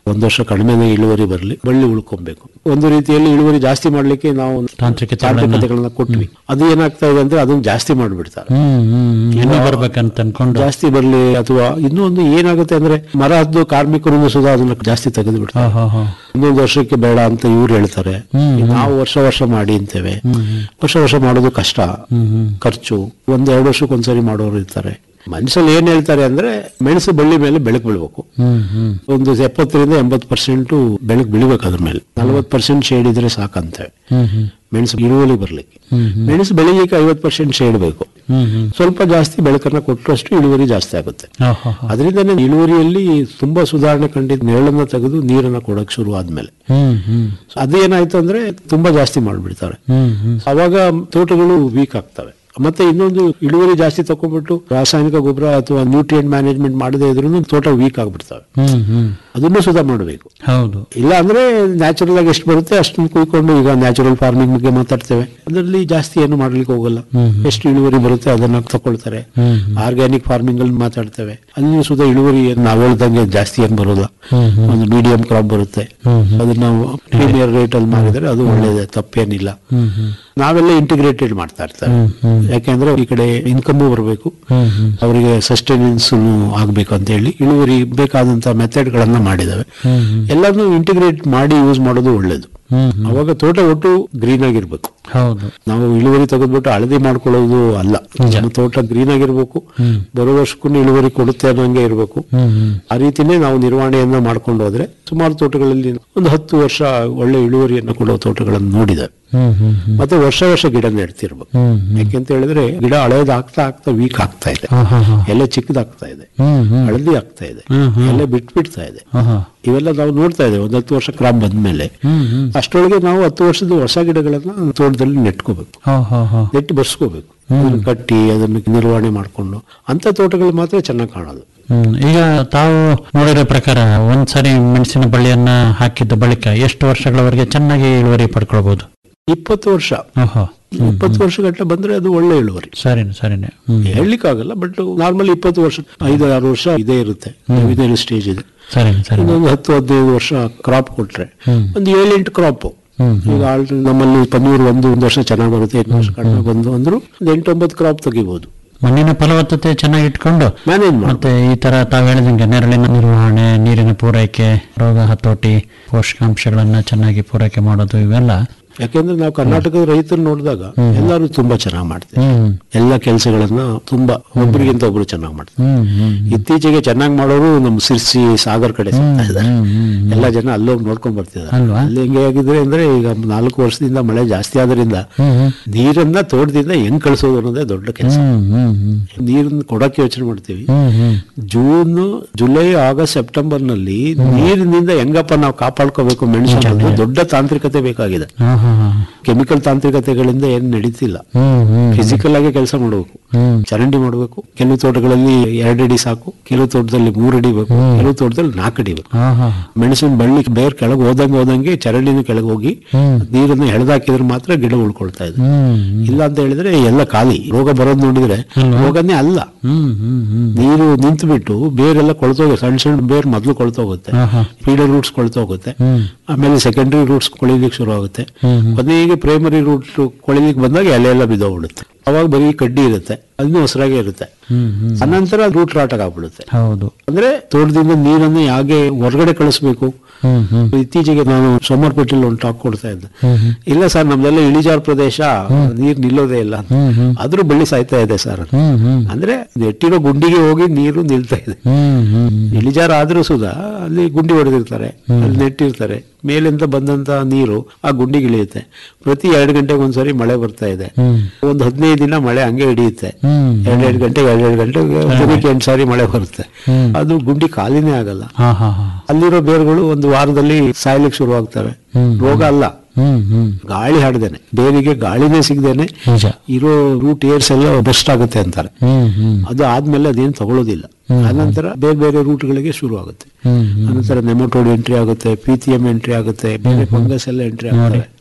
S5: ಒಂದ್ ವರ್ಷ ಕಡಿಮೆನೇ ಇಳುವರಿ ಬರಲಿ ಬಳ್ಳಿ ಉಳ್ಕೊಬೇಕು ಒಂದು ರೀತಿಯಲ್ಲಿ ಇಳುವರಿ ಜಾಸ್ತಿ ಮಾಡ್ಲಿಕ್ಕೆ ನಾವು
S4: ತಾಂತ್ರಿಕತೆಗಳನ್ನ-
S5: ತಾಂತ್ರಿಕತೆಗಳನ್ನ ಕೊಟ್ವಿ ಅದು ಏನಾಗ್ತಾ ಇದೆ ಅಂದ್ರೆ ಅದನ್ನ ಜಾಸ್ತಿ ಮಾಡ್ಬಿಡ್ತಾರೆ
S4: ಹ್ಮ್ ಹ್ಮ್ ಇನ್ನೂ ಬರ್ಬೇಕಂತ ಅನ್ಕೊಂಡು
S5: ಜಾಸ್ತಿ ಬರ್ಲಿ ಅಥವಾ ಇನ್ನೂ ಒಂದು ಏನಾಗುತ್ತೆ ಅಂದ್ರೆ ಮರ ಹದ್ದು ಕಾರ್ಮಿಕರು ಸುಧಾ ಅದನ್ನ ಜಾಸ್ತಿ ತೆಗೆದು ಬಿಡ್ತಾರೆ
S4: ಹೋ ಹೋ
S5: ಇನ್ನೊಂದು ವರ್ಷಕ್ಕೆ ಬೇಡ ಅಂತ ಇವ್ರು ಹೇಳ್ತಾರೆ ನಾವು ವರ್ಷ ವರ್ಷ ಮಾಡಿ ಅಂತೇವೆ ವರ್ಷ ವರ್ಷ ಮಾಡೋದು ಕಷ್ಟ ಖರ್ಚು ಒಂದ್ ಎರಡು ವರ್ಷಕ್ಕೆ ಒಂದ್ಸರಿ ಮಾಡೋರು ಇರ್ತಾರೆ ಮನುಷ್ಯಲ್ಲಿ ಏನ್ ಹೇಳ್ತಾರೆ ಅಂದ್ರೆ ಮೆಣಸು ಬಳ್ಳಿ ಮೇಲೆ ಬೆಳಕು ಬೀಳ್ಬೇಕು
S4: ಹ್ಮ್ ಹ್ಮ್
S5: ಒಂದು ಎಪ್ಪತ್ತರಿಂದ ಎಂಬತ್ತು ಪರ್ಸೆಂಟ್ ಬೆಳಕು ಬೀಳ್ಬೇಕು ಅದ್ರ ಮೇಲೆ ನಲವತ್ತು ಪರ್ಸೆಂಟ್ ಶೇಡ್ ಇದ್ರೆ ಸಾಕಂತೇವೆ
S4: ಹ್ಮ್ ಹ್ಮ್
S5: ಮೆಣಸು ಇಳುವರಿ ಬರ್ಲಿಕ್ಕೆ ಮೆಣಸು ಬೆಳಿಲಿಕ್ಕೆ ಐವತ್ತು ಪರ್ಸೆಂಟ್ ಶೇಡ್ ಬೇಕು
S4: ಹ್ಮ್ ಹ್ಮ್
S5: ಸ್ವಲ್ಪ ಜಾಸ್ತಿ ಬೆಳಕನ್ನ ಕೊಟ್ಟರಷ್ಟು ಇಳುವರಿ ಜಾಸ್ತಿ ಆಗುತ್ತೆ
S4: ಹೋ ಹೋ ಹೋ
S5: ಅದರಿಂದ ಇಳುವರಿಯಲ್ಲಿ ತುಂಬಾ ಸುಧಾರಣೆ ಕಂಡಿದ್ದು ನೆರಳನ್ನ ತೆಗೆದು ನೀರನ್ನ ಕೊಡಕ್ ಶುರು ಆದ್ಮೇಲೆ
S4: ಹ್ಮ್ ಹ್ಮ್
S5: ಅದೇನಾಯ್ತು ಅಂದ್ರೆ ತುಂಬಾ ಜಾಸ್ತಿ ಮಾಡ್ಬಿಡ್ತಾರೆ
S4: ಹ್ಮ್ ಹ್ಮ್
S5: ಅವಾಗ ತೋಟಗಳು ವೀಕ್ ಆಗ್ತವೆ ಮತ್ತೆ ಇನ್ನೊಂದು ಇಳುವರಿ ಜಾಸ್ತಿ ತಕೊಂಡ್ಬಿಟ್ಟು ರಾಸಾಯನಿಕ ಗೊಬ್ಬರ ಅಥವಾ ನ್ಯೂಟ್ರಿಯೆಂಟ್ ಮ್ಯಾನೇಜ್ಮೆಂಟ್ ಮಾಡದೇ ಇದ್ರೂ ತೋಟ ವೀಕ್ ಆಗ್ಬಿಡ್ತವೆ
S4: ಹ್ಮ್ ಹ್ಮ್
S5: ಅದನ್ನು ಸುಧಾ ಮಾಡಬೇಕು
S4: ಹೌದು
S5: ಇಲ್ಲ ಅಂದ್ರೆ ನ್ಯಾಚುರಲ್ ಆಗಿ ಎಷ್ಟು ಬರುತ್ತೆ ಅಷ್ಟನ್ನು ಕುಯ್ಕೊಂಡು ಈಗ ನ್ಯಾಚುರಲ್ ಫಾರ್ಮಿಂಗ್ ಬಗ್ಗೆ ಮಾತಾಡ್ತೇವೆ ಅದರಲ್ಲಿ ಜಾಸ್ತಿ ಏನು ಮಾಡ್ಲಿಕ್ಕೆ ಹೋಗಲ್ಲ ಎಷ್ಟು ಇಳುವರಿ ಬರುತ್ತೆ ಅದನ್ನ ತಗೊಳ್ತಾರೆ
S4: ಹ್ಮ್
S5: ಆರ್ಗ್ಯಾನಿಕ್ ಫಾರ್ಮಿಂಗ್ ಅಲ್ಲಿ ಮಾತಾಡ್ತೇವೆ ಅಲ್ಲಿ ಸುಧಾ ಇಳುವರಿ ಏನ್ ನಾವ್ ಹೇಳ್ದಂಗೆ ಜಾಸ್ತಿ ಏನ್ ಬರೋಲ್ಲ ಒಂದು ಮೀಡಿಯಂ ಕ್ರಾಪ್ ಬರುತ್ತೆ ಅದನ್ನ ನಾವು ಪ್ರೀಮಿಯರ್ ರೇಟ್ ಅಲ್ಲಿ ಮಾರಿದ್ರೆ ಅದು ಒಳ್ಳೇದೇ ತಪ್ಪೇನಿಲ್ಲ
S4: ಹ್ಮ್ ಹ್ಮ್
S5: ನಾವೆಲ್ಲ ಇಂಟಿಗ್ರೇಟೆಡ್ ಮಾಡ್ತಾ ಇರ್ತಾರೆ ಯಾಕೆಂದ್ರೆ ಈ ಕಡೆ ಇನ್ಕಮ್ ಬರಬೇಕು
S4: ಹ್ಮ್ ಹ್ಮ್
S5: ಅವರಿಗೆ ಸಸ್ಟೈನೆನ್ಸ್ ಆಗ್ಬೇಕು ಅಂತ ಹೇಳಿ ಇಳುವರಿ ಬೇಕಾದಂತ ಮೆಥಡ್ ಗಳನ್ನ ಮಾಡಿದಾವೆ ಎಲ್ಲಾನು ಇಂಟಿಗ್ರೇಟ್ ಮಾಡಿ ಯೂಸ್ ಮಾಡೋದು ಒಳ್ಳೇದು
S4: ಹ್ಮ್
S5: ಅವಾಗ ತೋಟ ಒಟ್ಟು ಗ್ರೀನ್ ಆಗಿರ್ಬೇಕು
S4: ಹೌದು
S5: ನಾವು ಇಳುವರಿ ತೆಗೆದ್ಬಿಟ್ಟು ಹಳದಿ ಮಾಡ್ಕೊಳ್ಳೋದು ಅಲ್ಲ ನಮ್ಮ ತೋಟ ಗ್ರೀನ್ ಆಗಿರ್ಬೇಕು ಬರೋ ವರ್ಷಕ್ಕೂ ಇಳುವರಿ ಕೊಡುತ್ತೆ ಅನ್ನೋಂಗೆ ಇರಬೇಕು
S4: ಹ್ಮ್ ಹ್ಮ್
S5: ಆ ರೀತಿನೇ ನಾವು ನಿರ್ವಹಣೆಯನ್ನ ಮಾಡ್ಕೊಂಡು ಹೋದ್ರೆ ಸುಮಾರು ತೋಟಗಳಲ್ಲಿ ಒಂದು ಹತ್ತು ವರ್ಷ ಒಳ್ಳೆ ಇಳುವರಿಯನ್ನು ಕೊಡೋ ತೋಟಗಳನ್ನು ನೋಡಿದೆ
S4: ಹ್ಮ್ ಹ್ಮ್ ಹ್ಮ್
S5: ಮತ್ತೆ ವರ್ಷ ವರ್ಷ ಗಿಡ ನೆಡ್ತಿರ್ಬೇಕು
S4: ಹ್ಮ್
S5: ಯಾಕೆಂತ ಹೇಳಿದ್ರೆ ಗಿಡ ಹಳೇದ್ ಆಗ್ತಾ ಆಗ್ತಾ ವೀಕ್ ಆಗ್ತಾ ಇದೆ
S4: ಹಾ ಹಾ ಹಾ
S5: ಎಲೆ ಚಿಕ್ಕದಾಗ್ತಾ ಇದೆ
S4: ಹ್ಮ್ ಹ್ಮ್
S5: ಹಳದಿ ಆಗ್ತಾ ಇದೆ
S4: ಹ್ಮ್, ಹ್ಮ್.
S5: ಎಲೆ ಬಿಟ್ ಬಿಡ್ತಾ ಇದೆ
S4: ಹಾ ಹಾ
S5: ಇವೆಲ್ಲ ನಾವು ನೋಡ್ತಾ ಇದ್ದೇವೆ ಒಂದ್ ಹತ್ತು ವರ್ಷ ಕ್ರಾಪ್ ಬಂದ್ಮೇಲೆ
S4: ಹ್ಮ್ ಹ್ಮ್
S5: ಅಷ್ಟರೊಳಗೆ ನಾವು ಹತ್ತು ವರ್ಷದ ಹೊಸ ಗಿಡಗಳನ್ನ ತೋಟದಲ್ಲಿ ನೆಟ್ಕೋಬೇಕು
S4: ಹೋ ಹೋ ಹೋ
S5: ನೆಟ್ಟು ಬರ್ಸ್ಕೋಬೇಕು ಅದನ್ನ ಕಟ್ಟಿ ಅದನ್ನ ನಿರ್ವಹಣೆ ಮಾಡ್ಕೊಂಡು ಅಂತ ತೋಟಗಳು ಮಾತ್ರ ಚೆನ್ನಾಗಿ ಕಾಣೋದು
S4: ಹ್ಮ್ ಈಗ ತಾವು ನೋಡಿರೋ ಪ್ರಕಾರ ಒಂದ್ಸರಿ ಮೆಣಸಿನ ಬಳ್ಳಿಯನ್ನ ಹಾಕಿದ್ದ ಬಳಿಕ ಎಷ್ಟು ವರ್ಷಗಳವರೆಗೆ ಚೆನ್ನಾಗಿ ಇಳುವರಿ ಪಡ್ಕೊಳ್ಬಹುದು
S5: ಇಪ್ಪತ್ತು ವರ್ಷ
S4: ಓಹೋ
S5: ಇಪ್ಪತ್ತು ವರ್ಷ ಗಂಟೆ ಬಂದ್ರೆ ಅದು ಒಳ್ಳೆ ಇಳುವರಿ
S4: ಸರಿನೆ ಸರಿನೆ ಹ್ಮ್
S5: ಹೇಳಲಿಕ್ಕಾಗಲ್ಲ ಬಟ್ ನಾರ್ಮಲ್ ಇಪ್ಪತ್ತು ವರ್ಷ ಐದು ಆರು ವರ್ಷ ಇದೇ ಇರುತ್ತೆ ನವಿದೇನು ಸ್ಟೇಜ್ ಇದೆ
S4: ಸರಿನೆ ಸರಿನೆ
S5: ಇನ್ನೊಂದು ಹತ್ತು ಹದಿನೈದು ವರ್ಷ ಕ್ರಾಪ್ ಕೊಟ್ರೆ
S4: ಹ್ಮ್.
S5: ಒಂದು ಏಳೆಂಟು ಕ್ರಾಪ್
S4: ಹ್ಮ್
S5: ಈಗ ಆಲ್ರೆಡಿ ನಮ್ಮಲ್ಲಿ ಪನ್ನೀರ್ ಒಂದು ಒಂದು ವರ್ಷ ಚೆನ್ನಾಗಿ ಬರುತ್ತೆ ಎಂಟು ವರ್ಷ ಕಡಿಮೆ ಬಂದು ಅಂದ್ರು ಒಂದು ಎಂಟೊಂಬತ್ತು ಕ್ರಾಪ್ ತೆಗಿಬಹುದು
S4: ಮಣ್ಣಿನ ಫಲವತ್ತತೆ ಚೆನ್ನಾಗಿ ಇಟ್ಕೊಂಡು
S5: ಮ್ಯಾನೇಜ್ ಮಾಡಿ
S4: ಮತ್ತೆ ಈ ತರ ತಾವು ಹೇಳಿದಂಗೆ ನೆರಳಿನ ನಿರ್ವಹಣೆ ನೀರಿನ ಪೂರೈಕೆ ರೋಗ ಹತೋಟಿ ಪೋಷಕಾಂಶಗಳನ್ನ ಚೆನ್ನಾಗಿ ಪೂರೈಕೆ ಮಾಡೋದು ಇವೆಲ್ಲ
S5: ಯಾಕೆಂದ್ರೆ ನಾವು ಕರ್ನಾಟಕದ ರೈತರು ನೋಡಿದಾಗ ಎಲ್ಲರೂ ತುಂಬಾ ಚೆನ್ನಾಗಿ ಮಾಡ್ತಾರೆ
S4: ಹ್ಮ್
S5: ಎಲ್ಲ ಕೆಲಸಗಳನ್ನ ತುಂಬಾ ಒಬ್ಬರಿಗಿಂತ ಒಬ್ರು ಚೆನ್ನಾಗಿ ಮಾಡ್ತಾರೆ
S4: ಹ್ಮ್ ಹ್ಮ್
S5: ಇತ್ತೀಚೆಗೆ ಚೆನ್ನಾಗಿ ಮಾಡೋರು ನಮ್ಮ ಸಿರ್ಸಿ ಸಾಗರ್ ಕಡೆ ಸಿಗ್ತಾ ಇದ್ದಾರೆ
S4: ಹ್ಮ್, ಹ್ಮ್,
S5: ಎಲ್ಲ ಜನ ಅಲ್ಲೋಗಿ ನೋಡ್ಕೊಂಡ್ ಬರ್ತಿದ್ದಾರೆ
S4: ಅಲ್ವಾ?
S5: ಅಲ್ಲಿ ಹೆಂಗೆ ಆಗಿದ್ರೆ ಅಂದ್ರೆ ಈಗ ನಾಲ್ಕು ವರ್ಷದಿಂದ ಮಳೆ ಜಾಸ್ತಿ ಆದ್ರಿಂದ
S4: ಹ್ಮ್ ಹ್ಮ್
S5: ನೀರನ್ನ ತೋಟದಿಂದ ಹೆಂಗ್ ಕಳಿಸೋದು ಅನ್ನೋದೇ ದೊಡ್ಡ ಕೆಲಸ
S4: ಹ್ಮ್ ಹ್ಮ್ ಹ್ಮ್
S5: ನೀರನ್ನ ಕೊಡಕ್ಕೆ ಯೋಚನೆ ಮಾಡ್ತೀವಿ
S4: ಹ್ಮ್ ಹ್ಮ್
S5: ಜೂನ್ ಜುಲೈ ಆಗಸ್ಟ್ ಸೆಪ್ಟೆಂಬರ್ ನಲ್ಲಿ ನೀರಿನಿಂದ ಹೆಂಗಪ್ಪ ನಾವು ಕಾಪಾಡ್ಕೋಬೇಕು ಮೆಣಸು ಅನ್ನೋದು ದೊಡ್ಡ ತಾಂತ್ರಿಕತೆ ಬೇಕಾಗಿದೆ
S4: ಹಾ ಹಾ ಹಾ
S5: ಕೆಮಿಕಲ್ ತಾಂತ್ರಿಕತೆಗಳಿಂದ ಏನ್ ನಡೀತಿಲ್ಲ
S4: ಹ್ಮ್ ಹ್ಮ್
S5: ಫಿಸಿಕಲ್ ಆಗಿ ಕೆಲಸ ಮಾಡಬೇಕು
S4: ಹ್ಮ್
S5: ಚರಂಡಿ ಮಾಡಬೇಕು ಕೆಲವು ತೋಟಗಳಲ್ಲಿ ಎರಡು ಅಡಿ ಸಾಕು ಕೆಲವು ತೋಟದಲ್ಲಿ ಮೂರು ಅಡಿ ಬೇಕು ಕೆಲವು ತೋಟದಲ್ಲಿ ನಾಲ್ಕು ಅಡಿ ಬೇಕು
S4: ಹಾ ಹಾ
S5: ಮೆಣಸಿನ ಬಳ್ಳಿ ಬೇರ್ ಕೆಳಗೆ ಹೋದಂಗೆ ಹೋದಂಗೆ ಚರಂಡಿನ ಕೆಳಗೆ ಹೋಗಿ
S4: ಹ್ಮ್.
S5: ನೀರನ್ನು ಎಳೆದಾಕಿದ್ರೆ ಮಾತ್ರ ಗಿಡ ಉಳ್ಕೊಳ್ತಾ ಇದೆ
S4: ಹ್ಮ್
S5: ಇಲ್ಲ ಅಂತ ಹೇಳಿದ್ರೆ ಎಲ್ಲ ಖಾಲಿ ರೋಗ ಬರೋದು ನೋಡಿದ್ರೆ ರೋಗನೇ ಅಲ್ಲ
S4: ಹ್ಮ್ ಹ್ಮ್ ಹ್ಮ್
S5: ನೀರು ನಿಂತು ಬಿಟ್ಟು ಬೇರೆಲ್ಲ ಕೊಳ್ತೋಗುತ್ತೆ ಸಣ್ಣ ಸಣ್ಣ ಬೇರ್ ಮೊದಲು ಕೊಳ್ತೋಗುತ್ತೆ
S4: ಹಾ ಹಾ
S5: ಫೀಡರ್ ರೂಟ್ಸ್ ಕೊಳ್ತೋಗುತ್ತೆ
S4: ಹ್ಮ್
S5: ಆಮೇಲೆ ಸೆಕೆಂಡರಿ ರೂಟ್ಸ್ ಕೊಳಿಲಿಕ್ಕೆ ಶುರು ಆಗುತ್ತೆ
S4: ಹ್ಮ್ ಹ್ಮ್.
S5: ಕೊನೆಗೆ ಪ್ರೈಮರಿ ರೂಟ್ ಕೊಳಿಲಿಕ್ಕೆ ಬಂದಾಗ ಎಲೆ ಎಲ್ಲ ಬಿದ್ದೋಗ್ಬಿಡುತ್ತೆ ಅವಾಗ ಬರೀ ಕಡ್ಡಿ ಇರುತ್ತೆ ಅದನ್ನು ಹೊಸರಾಗೆ ಇರುತ್ತೆ
S4: ಹ್ಮ್ ಹ್ಮ್
S5: ಅನಂತರ ರೂಟ್ ರಾಟಕ್ ಆಗ್ಬಿಡುತ್ತೆ
S4: ಹೌದು
S5: ಅಂದ್ರೆ ತೋಟದಿಂದ ನೀರನ್ನು ಹೇಗೆ ಹೊರಗಡೆ ಕಳಿಸ್ಬೇಕು
S4: ಹ್ಮ್ ಹ್ಮ್
S5: ಇತ್ತೀಚೆಗೆ ನಾನು ಸೋಮವಾರಪೇಟೆಯಲ್ಲಿ ಒಂದು ಟಾಕ್ ಕೊಡ್ತಾ ಇದ್ದೆ
S4: ಹ್ಮ್ ಹ್ಮ್
S5: ಇಲ್ಲ ಸರ್ ನಮ್ದೆಲ್ಲ ಇಳಿಜಾರು ಪ್ರದೇಶ ನೀರ್ ನಿಲ್ಲೋದೇ ಇಲ್ಲ ಅಂತ.
S4: ಹ್ಮ್ ಹ್ಮ್
S5: ಆದ್ರೂ ಬಳ್ಳಿ ಸಾಯ್ತಾ ಇದೆ ಸರ್ ಅಂತ.
S4: ಹ್ಮ್ ಹ್ಮ್
S5: ಅಂದ್ರೆ ನೆಟ್ಟಿರೋ ಗುಂಡಿಗೆ ಹೋಗಿ ನೀರು ನಿಲ್ತಾ ಇದೆ
S4: ಹ್ಮ್ ಹ್ಮ್
S5: ಇಳಿಜಾರು ಆದ್ರೂ ಸುಧಾ ಅಲ್ಲಿ ಗುಂಡಿ ಹೊಡೆದಿರ್ತಾರೆ ಅಲ್ಲಿ ನೆಟ್ಟಿರ್ತಾರೆ ಮೇಲಿಂದ ಬಂದಂತ ನೀರು ಆ ಗುಂಡಿಗೆ ಇಳಿಯುತ್ತೆ ಪ್ರತಿ ಎರಡು ಗಂಟೆಗೆ ಒಂದ್ಸರಿ ಮಳೆ ಬರ್ತಾ ಇದೆ
S4: ಹ್ಮ್
S5: ಒಂದು ಹದಿನೈದು ದಿನ ಮಳೆ ಹಂಗೆ ಹಿಡಿಯುತ್ತೆ
S4: ಹ್ಮ್
S5: ಎರಡೆರಡು ಗಂಟೆಗೆ ಎರಡೆರಡು ಗಂಟೆಗೆ ದಿನಕ್ಕೆ ಎಂಟು ಸಾರಿ ಮಳೆ ಬರುತ್ತೆ
S4: ಹ್ಮ್.
S5: ಅದು ಗುಂಡಿ ಖಾಲಿನೇ ಆಗಲ್ಲ
S4: ಹಾ ಹಾ ಹಾ
S5: ಅಲ್ಲಿರೋ ಬೇರುಗಳು ಒಂದು ವಾರದಲ್ಲಿ ಸಾಯ್ಲಿಕ್ಕೆ ಶುರು ಆಗ್ತವೆ
S4: ಹ್ಮ್.
S5: ರೋಗ ಅಲ್ಲ
S4: ಹ್ಮ್ ಹ್ಮ್
S5: ಗಾಳಿ ಹಾಡ್ದೇನೆ ಬೇರಿಗೆ ಗಾಳಿನೇ ಸಿಗದೇನೆ
S4: ನಿಜ
S5: ಇರೋ ರೂಟ್ ಏರ್ಸ್ ಎಲ್ಲ ಬೆಸ್ಟ್ ಆಗುತ್ತೆ ಅಂತಾರೆ
S4: ಹ್ಮ್ ಹ್ಮ್
S5: ಅದು ಆದ್ಮೇಲೆ ಅದೇನು ತಗೊಳ್ಳೋದಿಲ್ಲ ಆನಂತರ ಬೇರೆ ಬೇರೆ ರೂಟ್ಗಳಿಗೆ ಶುರು ಆಗುತ್ತೆ
S4: ಹ್ಮ್ ಹ್ಮ್
S5: ಅನಂತರ ನೆಮಟೋಡ್ ಎಂಟ್ರಿ ಆಗುತ್ತೆ ಪಿ ಟಿ ಎಂ ಎಂಟ್ರಿ ಆಗುತ್ತೆ ಬೇರೆ ಫಂಗಸ್ ಎಲ್ಲ ಎಂಟ್ರಿ ಆಗ್ತವೆ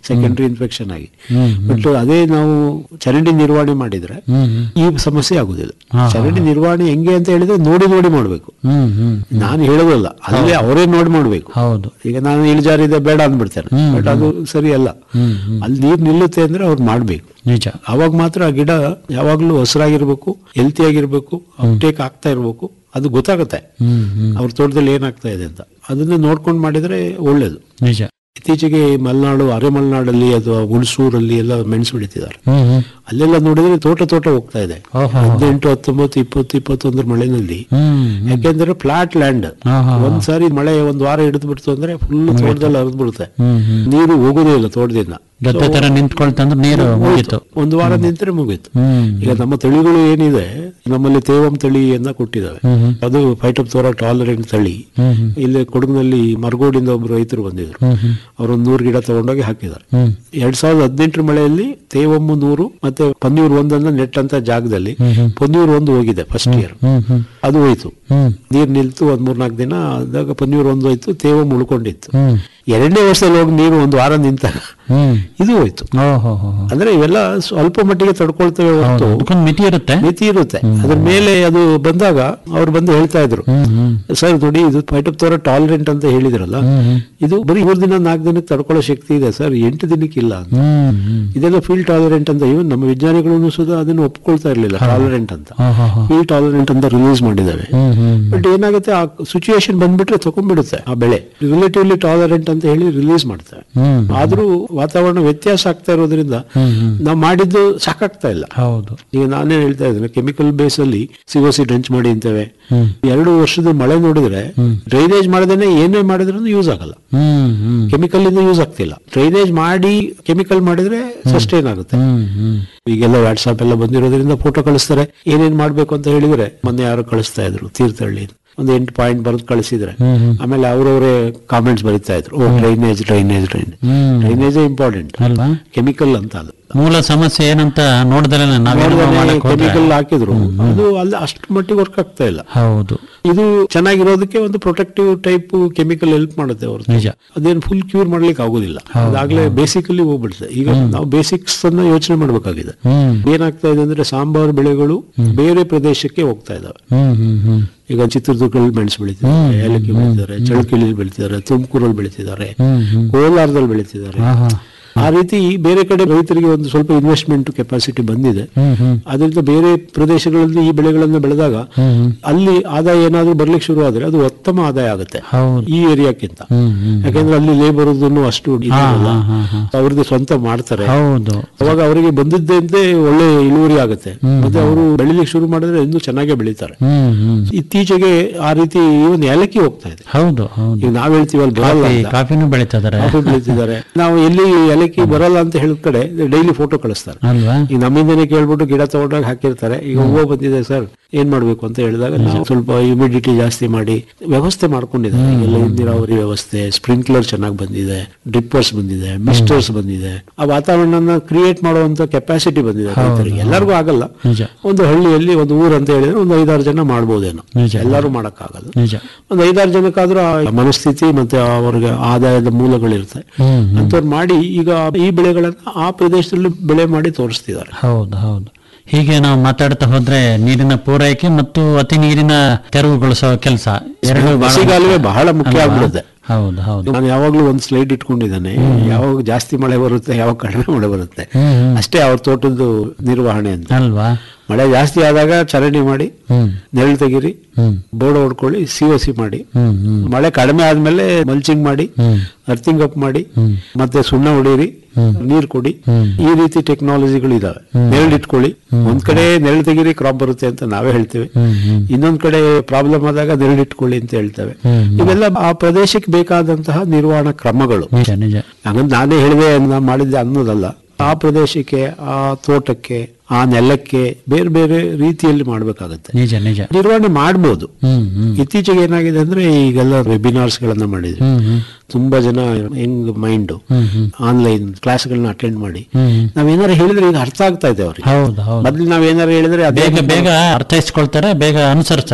S5: ಸೆಕೆಂಡರಿ ಇನ್ಫೆಕ್ಷನ್ ಆಗಿ ಬಟ್ ಅದೇ ನಾವು ಚರಂಡಿ ನಿರ್ವಹಣೆ ಮಾಡಿದ್ರೆ ಈ ಸಮಸ್ಯೆ ಆಗುದಿಲ್ಲ ಚರಂಡಿ ನಿರ್ವಹಣೆ ಹೆಂಗೆ ಅಂತ ಹೇಳಿದ್ರೆ ನೋಡಿ ನೋಡಿ ಮಾಡ್ಬೇಕು
S4: ಹ್ಮ್ ಹ್ಮ್
S5: ನಾನು ಹೇಳೋದಲ್ಲ ಅಲ್ಲೇ ಅವರೇ ನೋಡಿ ಮಾಡ್ಬೇಕು
S4: ಹೌದು
S5: ಈಗ ನಾನು ಇಳಿಜಾರಿದೆ ಬೇಡ ಅಂದ್ಬಿಡ್ತೇನೆ ಬಟ್ ಅದು ಸರಿ ಅಲ್ಲ ಅಲ್ಲಿ ನೀರ್ ನಿಲ್ಲುತ್ತೆ ಅಂದ್ರೆ ಅವ್ರು ಮಾಡ್ಬೇಕು
S4: ನಿಜ
S5: ಅವಾಗ ಮಾತ್ರ ಆ ಗಿಡ ಯಾವಾಗ್ಲೂ ಹಸಿರಾಗಿರ್ಬೇಕು ಹೆಲ್ತಿ ಆಗಿರ್ಬೇಕು ಅಪ್ಟೇಕ್ ಆಗ್ತಾ ಇರ್ಬೇಕು ಅದು ಗೊತ್ತಾಗುತ್ತೆ
S4: ಹ್ಮ್ ಹ್ಮ್
S5: ಅವ್ರ ತೋಟದಲ್ಲಿ ಏನಾಗ್ತಾ ಇದೆ ಅಂತ ಅದನ್ನ ನೋಡ್ಕೊಂಡು ಮಾಡಿದ್ರೆ ಒಳ್ಳೇದು
S4: ನಿಜ
S5: ಇತ್ತೀಚೆಗೆ ಮಲೆನಾಡು ಅರೆ ಮಲೆನಾಡಲ್ಲಿ ಅಥವಾ ಹುಣಸೂರಲ್ಲಿ ಎಲ್ಲ ಮೆಣಸು ಬೆಳೀತಿದ್ದಾರೆ
S4: ಹ್ಮ್ ಹ್ಮ್
S5: ಅಲ್ಲೆಲ್ಲ ನೋಡಿದ್ರೆ ತೋಟ ತೋಟ ಹೋಗ್ತಾ ಇದೆ
S4: ಓಹೋ.
S5: ಹದಿನೆಂಟು ಹತ್ತೊಂಬತ್ತು ಇಪ್ಪತ್ತು ಇಪ್ಪತ್ತೊಂದರ ಮಳೆನಲ್ಲಿ
S4: ಹ್ಮ್
S5: ಯಾಕೆಂದ್ರೆ ಫ್ಲಾಟ್ ಲ್ಯಾಂಡ್
S4: ಹಾ, ಹಾ,
S5: ಒಂದ್ ಸಾರಿ ಮಳೆ ಒಂದ್ ವಾರ ಹಿಡಿದು ಬಿಡ್ತು ಅಂದ್ರೆ ಫುಲ್ ತೋಟದಲ್ಲಿ ಹರಿದು ಬಿಡುತ್ತೆ
S4: ಹ್ಮ್ ಹ್ಮ್
S5: ನೀರು ಹೋಗೋದೇ ಇಲ್ಲ ತೋಟದಿಂದ
S4: ಗದ್ದೆ ತರ ನಿಂತ್ಕೊಳ್ತಂದ್ರೆ ನೀರು ಮುಗೀತು
S5: ಒಂದು ವಾರ ನಿಂತರೆ ಮುಗೀತು
S4: ಹ್ಮ್
S5: ಈಗ ನಮ್ಮ ತಳಿಗಳು ಏನಿದೆ ನಮ್ಮಲ್ಲಿ ತೇವಂ ತಳಿಯನ್ನ ಕೊಟ್ಟಿದ್ದಾವೆ ಅದು ಫೈಟೋಪ್ತೋರಾ ಟಾಲರೆಂಟ್ ತಳಿ ಇಲ್ಲಿ ಕೊಡಗಿನಲ್ಲಿ ಮರಗೋಡಿಂದ ಒಬ್ರು ರೈತರು ಬಂದಿದ್ರು ಅವರೊಂದು ನೂರು ಗಿಡ ತಗೊಂಡೋಗಿ ಹಾಕಿದ್ದಾರೆ ಎರಡ್ ಸಾವಿರದ ಹದಿನೆಂಟರ ಮಳೆಯಲ್ಲಿ ತೇವಮ್ಮು ನೂರು ಮತ್ತೆ ಪನ್ನೀರ್ ಒಂದನ್ನ ನೆಟ್ಟಂತ ಜಾಗದಲ್ಲಿ ಪನ್ನೀರ್ ಒಂದು ಹೋಗಿದೆ ಫಸ್ಟ್ ಇಯರ್
S4: ಹ್ಮ್ ಹ್ಮ್
S5: ಅದು ಹೋಯ್ತು
S4: ಹ್ಮ್
S5: ನೀರ್ ನಿಲ್ತು ಒಂದ್ ಮೂರ್ನಾಲ್ಕು ದಿನ ಆದಾಗ ಪನ್ನೀರ್ ಒಂದು ಹೋಯ್ತು ತೇವಂ ಉಳ್ಕೊಂಡಿತ್ತು
S4: ಹ್ಮ್
S5: ಎರಡನೇ ವರ್ಷದಲ್ಲಿ ಹೋಗಿ ನೀರು ಒಂದು ವಾರ ನಿಂತಾಗ
S4: ಹ್ಮ್
S5: ಇದು ಹೋಯ್ತು
S4: ಓಹೋ ಹೋ ಹೋ.
S5: ಅಂದ್ರೆ ಇವೆಲ್ಲ ಸ್ವಲ್ಪ ಮಟ್ಟಿಗೆ ತಡ್ಕೊಳ್ತೇವೆ
S4: ಹೌದು
S5: ಹೊರತು
S4: ಅದಕ್ಕೊಂದು ಮಿತಿ ಇರುತ್ತೆ
S5: ಮಿತಿ ಇರುತ್ತೆ ಅದ್ರ ಮೇಲೆ ಅದು ಬಂದಾಗ ಅವ್ರು ಬಂದು ಹೇಳ್ತಾ ಇದ್ರು
S4: ಹ್ಮ್ ಹ್ಮ್
S5: ಸರ್ ನೋಡಿ ಇದು ಫೈಟೋಪ್ತೋರ ಟಾಲರೆಂಟ್ ಅಂತ ಹೇಳಿದ್ರಲ್ಲ ಇದು ಬರೀ ಮೂರು ದಿನ ನಾಲ್ಕು ದಿನಕ್ಕೆ ತಡ್ಕೊಳ್ಳೋ ಶಕ್ತಿ ಇದೆ ಸರ್ ಎಂಟು ದಿನಕ್ಕೆ ಇಲ್ಲ ಅಂತ
S4: ಹ್ಮ್ ಹ್ಮ್
S5: ಇದೆಲ್ಲ ಫೀಲ್ ಟಾಲರೆಂಟ್ ಅಂತ ಇವನ್ ನಮ್ಮ ವಿಜ್ಞಾನಿಗಳು ಸುಧಾ ಅದನ್ನು ಒಪ್ಕೊಳ್ತಾ ಇರ್ಲಿಲ್ಲ ಟಾಲರೆಂಟ್ ಅಂತ
S4: ಹಾ ಹಾ ಹಾ
S5: ಫೀಲ್ ಟಾಲರೆಂಟ್ ಅಂತ ರಿಲೀಸ್ ಮಾಡಿದ್ದಾವೆ
S4: ಹ್ಮ್ ಹ್ಮ್
S5: ಬಟ್ ಏನಾಗುತ್ತೆ ಆ ಸಿಚುಯೇಷನ್ ಬಂದ್ಬಿಟ್ರೆ ತಗೊಂಡ್ಬಿಡುತ್ತೆ ಆ ಬೆಳೆ ರಿಲೇಟಿವ್ಲಿ ಟಾಲರೆಂಟ್ ಅಂತ ಹೇಳಿ ರಿಲೀಸ್ ಮಾಡ್ತಾರೆ
S4: ಹ್ಮ್
S5: ಆದ್ರೂ ವಾತಾವರಣ ವ್ಯತ್ಯಾಸ ಆಗ್ತಾ ಇರೋದ್ರಿಂದ ನಾವು ಮಾಡಿದ್ದು ಸಾಕಾಗ್ತಾ ಇಲ್ಲ
S4: ಹೌದು
S5: ಈಗ ನಾನೇ ಹೇಳ್ತಾ ಇದ್ದೇನೆ ಕೆಮಿಕಲ್ ಬೇಸ್ ಅಲ್ಲಿ ಸಿಗೋಸಿ ಡ್ರೆಂಚ್ ಮಾಡಿ ಅಂತೇವೆ ಎರಡು ವರ್ಷದ ಮಳೆ ನೋಡಿದ್ರೆ ಡ್ರೈನೇಜ್ ಮಾಡದೇನೆ ಏನೇ ಮಾಡಿದ್ರು ಯೂಸ್ ಆಗಲ್ಲ
S4: ಹ್ಮ್ ಹ್ಮ್
S5: ಕೆಮಿಕಲ್ ಇಂದ ಯೂಸ್ ಆಗ್ತಿಲ್ಲ ಡ್ರೈನೇಜ್ ಮಾಡಿ ಕೆಮಿಕಲ್ ಮಾಡಿದ್ರೆ ಸಸ್ಟೈನ್ ಆಗುತ್ತೆ
S4: ಹ್ಮ್ ಹ್ಮ್
S5: ಈಗೆಲ್ಲ ವಾಟ್ಸ್ಆಪ್ ಎಲ್ಲ ಬಂದಿರೋದ್ರಿಂದ ಫೋಟೋ ಕಳಿಸ್ತಾರೆ ಏನೇನ್ ಮಾಡ್ಬೇಕು ಅಂತ ಹೇಳಿದ್ರೆ ಮೊನ್ನೆ ಯಾರು ಕಳಿಸ್ತಾ ಇದ್ರು ತೀರ್ಥಹಳ್ಳಿ ಒಂದು ಎಂಟು ಪಾಯಿಂಟ್ ಬರೆದು ಕಳಿಸಿದ್ರೆ ಆಮೇಲೆ ಅವ್ರವರೇ ಕಾಮೆಂಟ್ಸ್ ಬರೀತಾ ಇದ್ರು ಓ ಡ್ರೈನೇಜ್ ಡ್ರೈನೇಜ್ ಡ್ರೈನೇಜ್
S4: ಹ್ಮ್
S5: ಡ್ರೈನೇಜ್ ಇಂಪಾರ್ಟೆಂಟ್
S4: ಅಲ್ವಾ
S5: ಕೆಮಿಕಲ್ ಅಂತ ಅಲ್ಲ
S4: ಮೂಲ ಸಮಸ್ಯೆ ಏನಂತ ನೋಡಿದ್ರೆ ನಾವೇನೋ ಮಾಡಕ್ ಹೋದ್ರೆ
S5: ಕೆಮಿಕಲ್ ಹಾಕಿದ್ರು ಅದು ಅಲ್ಲಿ ಅಷ್ಟು ಮಟ್ಟಿಗೆ ವರ್ಕ್ ಆಗ್ತಾ ಇಲ್ಲ
S4: ಹೌದು
S5: ಇದು ಚೆನ್ನಾಗಿರೋದಕ್ಕೆ ಒಂದು ಪ್ರೊಟೆಕ್ಟಿವ್ ಟೈಪ್ ಕೆಮಿಕಲ್ ಹೆಲ್ಪ್ ಮಾಡುತ್ತೆ ಅವ್ರ
S4: ನಿಜ
S5: ಅದೇನು ಫುಲ್ ಕ್ಯೂರ್ ಮಾಡ್ಲಿಕ್ಕೆ ಆಗುದಿಲ್ಲ ಅದಾಗ್ಲೇ ಬೇಸಿಕಲಿ ಹೋಗ್ಬಿಡುತ್ತೆ ಈಗ ನಾವು ಬೇಸಿಕ್ಸ್ ಅನ್ನ ಯೋಚನೆ ಮಾಡ್ಬೇಕಾಗಿದೆ
S4: ಹ್ಮ್
S5: ಏನಾಗ್ತಾ ಇದೆ ಅಂದ್ರೆ ಸಾಂಬಾರ್ ಬೆಳೆಗಳು ಬೇರೆ ಪ್ರದೇಶಕ್ಕೆ ಹೋಗ್ತಾ ಇದಾವೆ
S4: ಹ್ಮ್ ಹ್ಮ್ ಹ್ಮ್
S5: ಈಗ ಚಿತ್ರದುರ್ಗದಲ್ಲಿ ಮೆಣಸು ಬೆಳಿತಿದ್ದಾರೆ ಏಲಕ್ಕಿ ಬೆಳಿತಿದ್ದಾರೆ ಚಳಕಿಲಿ ಬೆಳಿತಿದ್ದಾರೆ ತುಮಕೂರಲ್ಲಿ ಬೆಳಿತಿದ್ದಾರೆ
S4: ಹ್ಮ್ ಹ್ಮ್
S5: ಕೋಲಾರದಲ್ಲಿ ಬೆಳಿತಿದ್ದಾರೆ
S4: ಹಾ ಹಾ
S5: ಆ ರೀತಿ ಬೇರೆ ಕಡೆ ರೈತರಿಗೆ ಒಂದು ಸ್ವಲ್ಪ ಇನ್ವೆಸ್ಟ್ಮೆಂಟ್ ಕೆಪಾಸಿಟಿ ಬಂದಿದೆ
S4: ಹ್ಮ್ ಹ್ಮ್
S5: ಅದರಿಂದ ಬೇರೆ ಪ್ರದೇಶಗಳಲ್ಲಿ ಈ ಬೆಳೆಗಳನ್ನ ಬೆಳೆದಾಗ ಅಲ್ಲಿ ಆದಾಯ ಏನಾದ್ರೂ ಬರ್ಲಿಕ್ಕೆ ಶುರು ಆದ್ರೆ ಅದು ಉತ್ತಮ ಆದಾಯ ಆಗುತ್ತೆ
S4: ಹೌದು
S5: ಈ ಏರಿಯಾಕ್ಕಿಂತ
S4: ಹ್ಮ್ ಹ್ಮ್
S5: ಯಾಕಂದ್ರೆ ಅಲ್ಲಿ ಲೇಬರ್ ಅಷ್ಟು ಇದಿರಲ್ಲ.
S4: ಹಾ, ಹಾ, ಹಾ.
S5: ಅವ್ರದ್ದು ಸ್ವಂತ ಮಾಡ್ತಾರೆ
S4: ಹೌದು
S5: ಅವಾಗ ಅವರಿಗೆ ಬಂದಿದ್ದಂತೆ ಒಳ್ಳೆ ಇಳುವರಿ ಆಗುತ್ತೆ ಮತ್ತೆ ಅವರು ಬೆಳಿಲಿಕ್ಕೆ ಶುರು ಮಾಡಿದ್ರೆ ಇನ್ನೂ ಚೆನ್ನಾಗೇ ಬೆಳೀತಾರೆ
S4: ಹ್ಮ್ ಹ್ಮ್
S5: ಇತ್ತೀಚೆಗೆ ಆ ರೀತಿ ಒಂದು ಏಲಕ್ಕಿ ಹೋಗ್ತಾ ಇದೆ
S4: ಹೌದು ಹೌದು
S5: ಈಗ ನಾವ್ ಹೇಳ್ತೀವಿ ಅಲ್ಲಿ ಬರಲ್ಲ
S4: ಕಾಫಿ
S5: ಅಂತ.
S4: ಕಾಫಿನೂ ಬೆಳೀತಾ ಇದಾರೆ
S5: ಕಾಫಿ ಬೆಳೀತಿದ್ದಾರೆ ನಾವು ಎಲ್ಲಿ ಏಲಕ್ಕಿ ಬರಲ್ಲ ಅಂತ ಹೇಳಿದ ಕಡೆ ಡೈಲಿ ಫೋಟೋ ಕಳಿಸ್ತಾರೆ
S4: ಅಲ್ವಾ
S5: ಈಗ ನಮ್ಮಿಂದನೇ ಕೇಳ್ಬಿಟ್ಟು ಗಿಡ ತಗೊಂಡಾಗ ಹಾಕಿರ್ತಾರೆ ಈಗ ಹೂವು ಬಂದಿದೆ ಸರ್ ಏನ್ ಮಾಡ್ಬೇಕು ಅಂತ ಹೇಳಿದಾಗ ನಾವು ಸ್ವಲ್ಪ ಹ್ಯುಮಿಡಿಟಿ ಜಾಸ್ತಿ ಮಾಡಿ ವ್ಯವಸ್ಥೆ ಮಾಡ್ಕೊಂಡಿದ್ದಾರೆ ಎಲ್ಲ ನೀರಾವರಿ ವ್ಯವಸ್ಥೆ ಸ್ಪ್ರಿಂಕ್ಲರ್ ಚೆನ್ನಾಗಿ ಬಂದಿದೆ ಡ್ರಿಪ್ಪರ್ಸ್ ಬಂದಿದೆ ಮಿಸ್ಟರ್ಸ್ ಬಂದಿದೆ ಆ ವಾತಾವರಣನ ಕ್ರಿಯೇಟ್ ಮಾಡುವಂತ ಕೆಪಾಸಿಟಿ ಬಂದಿದೆ ರೈತರಿಗೆ ಎಲ್ಲರಿಗೂ ಆಗಲ್ಲ
S4: ನಿಜ
S5: ಒಂದು ಹಳ್ಳಿಯಲ್ಲಿ ಒಂದು ಊರು ಅಂತ ಹೇಳಿದ್ರೆ ಒಂದು ಐದಾರು ಜನ ಮಾಡ್ಬೋದೇನೋ
S4: ನಿಜ.
S5: ಎಲ್ಲರೂ ಮಾಡಕ್ಕಾಗಲ್ಲ
S4: ನಿಜ
S5: ಒಂದು ಐದಾರು ಜನಕ್ಕಾದ್ರೂ ಆ ಮನಸ್ಥಿತಿ ಮತ್ತೆ ಅವ್ರಿಗೆ ಆದಾಯದ ಮೂಲಗಳಿರುತ್ತೆ
S4: ಹ್ಮ್
S5: ಅಂತವ್ರು ಮಾಡಿ ಈಗ ಈ ಬೆಳೆಗಳನ್ನ ಆ ಪ್ರದೇಶದಲ್ಲಿ ಬೆಳೆ ಮಾಡಿ ತೋರಿಸ್ತಿದ್ದಾರೆ
S4: ಹೌದು ಹೌದು ಹೀಗೆ ನಾವು ಮಾತಾಡ್ತಾ ಹೋದ್ರೆ ನೀರಿನ ಪೂರೈಕೆ ಮತ್ತು ಅತಿ ನೀರಿನ ತೆರವುಗೊಳಿಸೋ ಕೆಲಸ ಎರಡು ಬಹಳ
S5: ಬಸಿಗಾಲುವೆ ಬಹಳ ಮುಖ್ಯ
S4: ಅಲ್ವಾ?
S5: ಆಗ್ಬಿಡುತ್ತೆ
S4: ಹೌದು ಹೌದು
S5: ನಾನು ಯಾವಾಗ್ಲೂ ಒಂದು ಸ್ಲೈಡ್ ಇಟ್ಕೊಂಡಿದ್ದಾನೆ ಯಾವಾಗ ಜಾಸ್ತಿ ಮಳೆ ಬರುತ್ತೆ ಯಾವಾಗ ಕಡಿಮೆ ಮಳೆ ಬರುತ್ತೆ
S4: ಹ್ಮ್ ಹ್ಮ್.
S5: ಅಷ್ಟೇ ಅವ್ರ ತೋಟದ್ದು ನಿರ್ವಹಣೆ ಅಂತ
S4: ಅಲ್ವಾ
S5: ಮಳೆ ಜಾಸ್ತಿ ಆದಾಗ ಚರಂಡಿ ಮಾಡಿ
S4: ಹ್ಮ್
S5: ನೆರಳು ತೆಗೀರಿ
S4: ಹ್ಮ್
S5: ಬೋರ್ಡ್ ಹೊಡ್ಕೊಳ್ಳಿ ಸಿ ಒ ಸಿ ಮಾಡಿ
S4: ಹ್ಮ್ ಹ್ಮ್
S5: ಮಳೆ ಕಡಿಮೆ ಆದ್ಮೇಲೆ ಮಲ್ಚಿಂಗ್ ಮಾಡಿ
S4: ಹ್ಮ್
S5: ಅರ್ಥಿಂಗ್ ಅಪ್ ಮಾಡಿ ಮತ್ತೆ ಸುಣ್ಣ ಹೊಡೀರಿ ನೀರ್ ಕೊಡಿ ಈ ರೀತಿ ಟೆಕ್ನಾಲಜಿಗಳು ಇದಾವೆ ನೆರಳು ಇಟ್ಕೊಳ್ಳಿ ಒಂದ್ ಕಡೆ ನೆರಳು ತೆಗೀರಿ ಕ್ರಾಪ್ ಬರುತ್ತೆ ಅಂತ ನಾವೇ ಹೇಳ್ತೇವೆ
S4: ಹ್ಮ್ ಹ್ಮ್
S5: ಇನ್ನೊಂದ್ ಕಡೆ ಪ್ರಾಬ್ಲಮ್ ಆದಾಗ ನೆರಳು ಇಟ್ಕೊಳ್ಳಿ ಅಂತ ಹೇಳ್ತೇವೆ
S4: ಹ್ಮ್.
S5: ಇವೆಲ್ಲ ಆ ಪ್ರದೇಶಕ್ಕೆ ಬೇಕಾದಂತಹ ನಿರ್ವಹಣಾ ಕ್ರಮಗಳು
S4: ನಿಜ ನಿಜ
S5: ಹಂಗಂತ ನಾನೇ ಹೇಳಿದೆ ನಾನು ಮಾಡಿದ್ದೆ ಅನ್ನೋದಲ್ಲ ಆ ಪ್ರದೇಶಕ್ಕೆ ಆ ತೋಟಕ್ಕೆ ಆ ನೆಲಕ್ಕೆ ಬೇರೆ ಬೇರೆ ರೀತಿಯಲ್ಲಿ ಮಾಡ್ಬೇಕಾಗತ್ತೆ
S4: ನಿಜ ನಿಜ
S5: ನಿರ್ವಹಣೆ ಮಾಡ್ಬೋದು
S4: ಹ್ಮ್ ಹ್ಮ್
S5: ಇತ್ತೀಚೆಗೆ ಏನಾಗಿದೆ ಅಂದ್ರೆ ಈಗೆಲ್ಲ ವೆಬಿನಾರ್ಸ್ ಗಳನ್ನ ಮಾಡಿದ್ವಿ
S4: ಹ್ಮ್ ಹ್ಮ್
S5: ತುಂಬಾ ಜನ ಹೆಂಗ್ ಮೈಂಡ್
S4: ಹ್ಮ್ ಹ್ಮ್
S5: ಆನ್ಲೈನ್ ಕ್ಲಾಸ್ಗಳನ್ನ ಅಟೆಂಡ್ ಮಾಡಿ
S4: ಹ್ಮ್
S5: ನಾವೇನಾರು ಹೇಳಿದ್ರೆ ಈಗ ಅರ್ಥ ಆಗ್ತಾ ಇದೆ ಅವ್ರಿಗೆ
S4: ಹೌದು ಹೌದು
S5: ಮೊದ್ಲು ನಾವೇನಾರು ಹೇಳಿದ್ರೆ ಅದೇ
S4: ಬೇಗ ಬೇಗ ಅರ್ಥೈಸ್ಕೊಳ್ತಾರೆ ಬೇಗ ಅನುಸರಿಸ್ತಾರೆ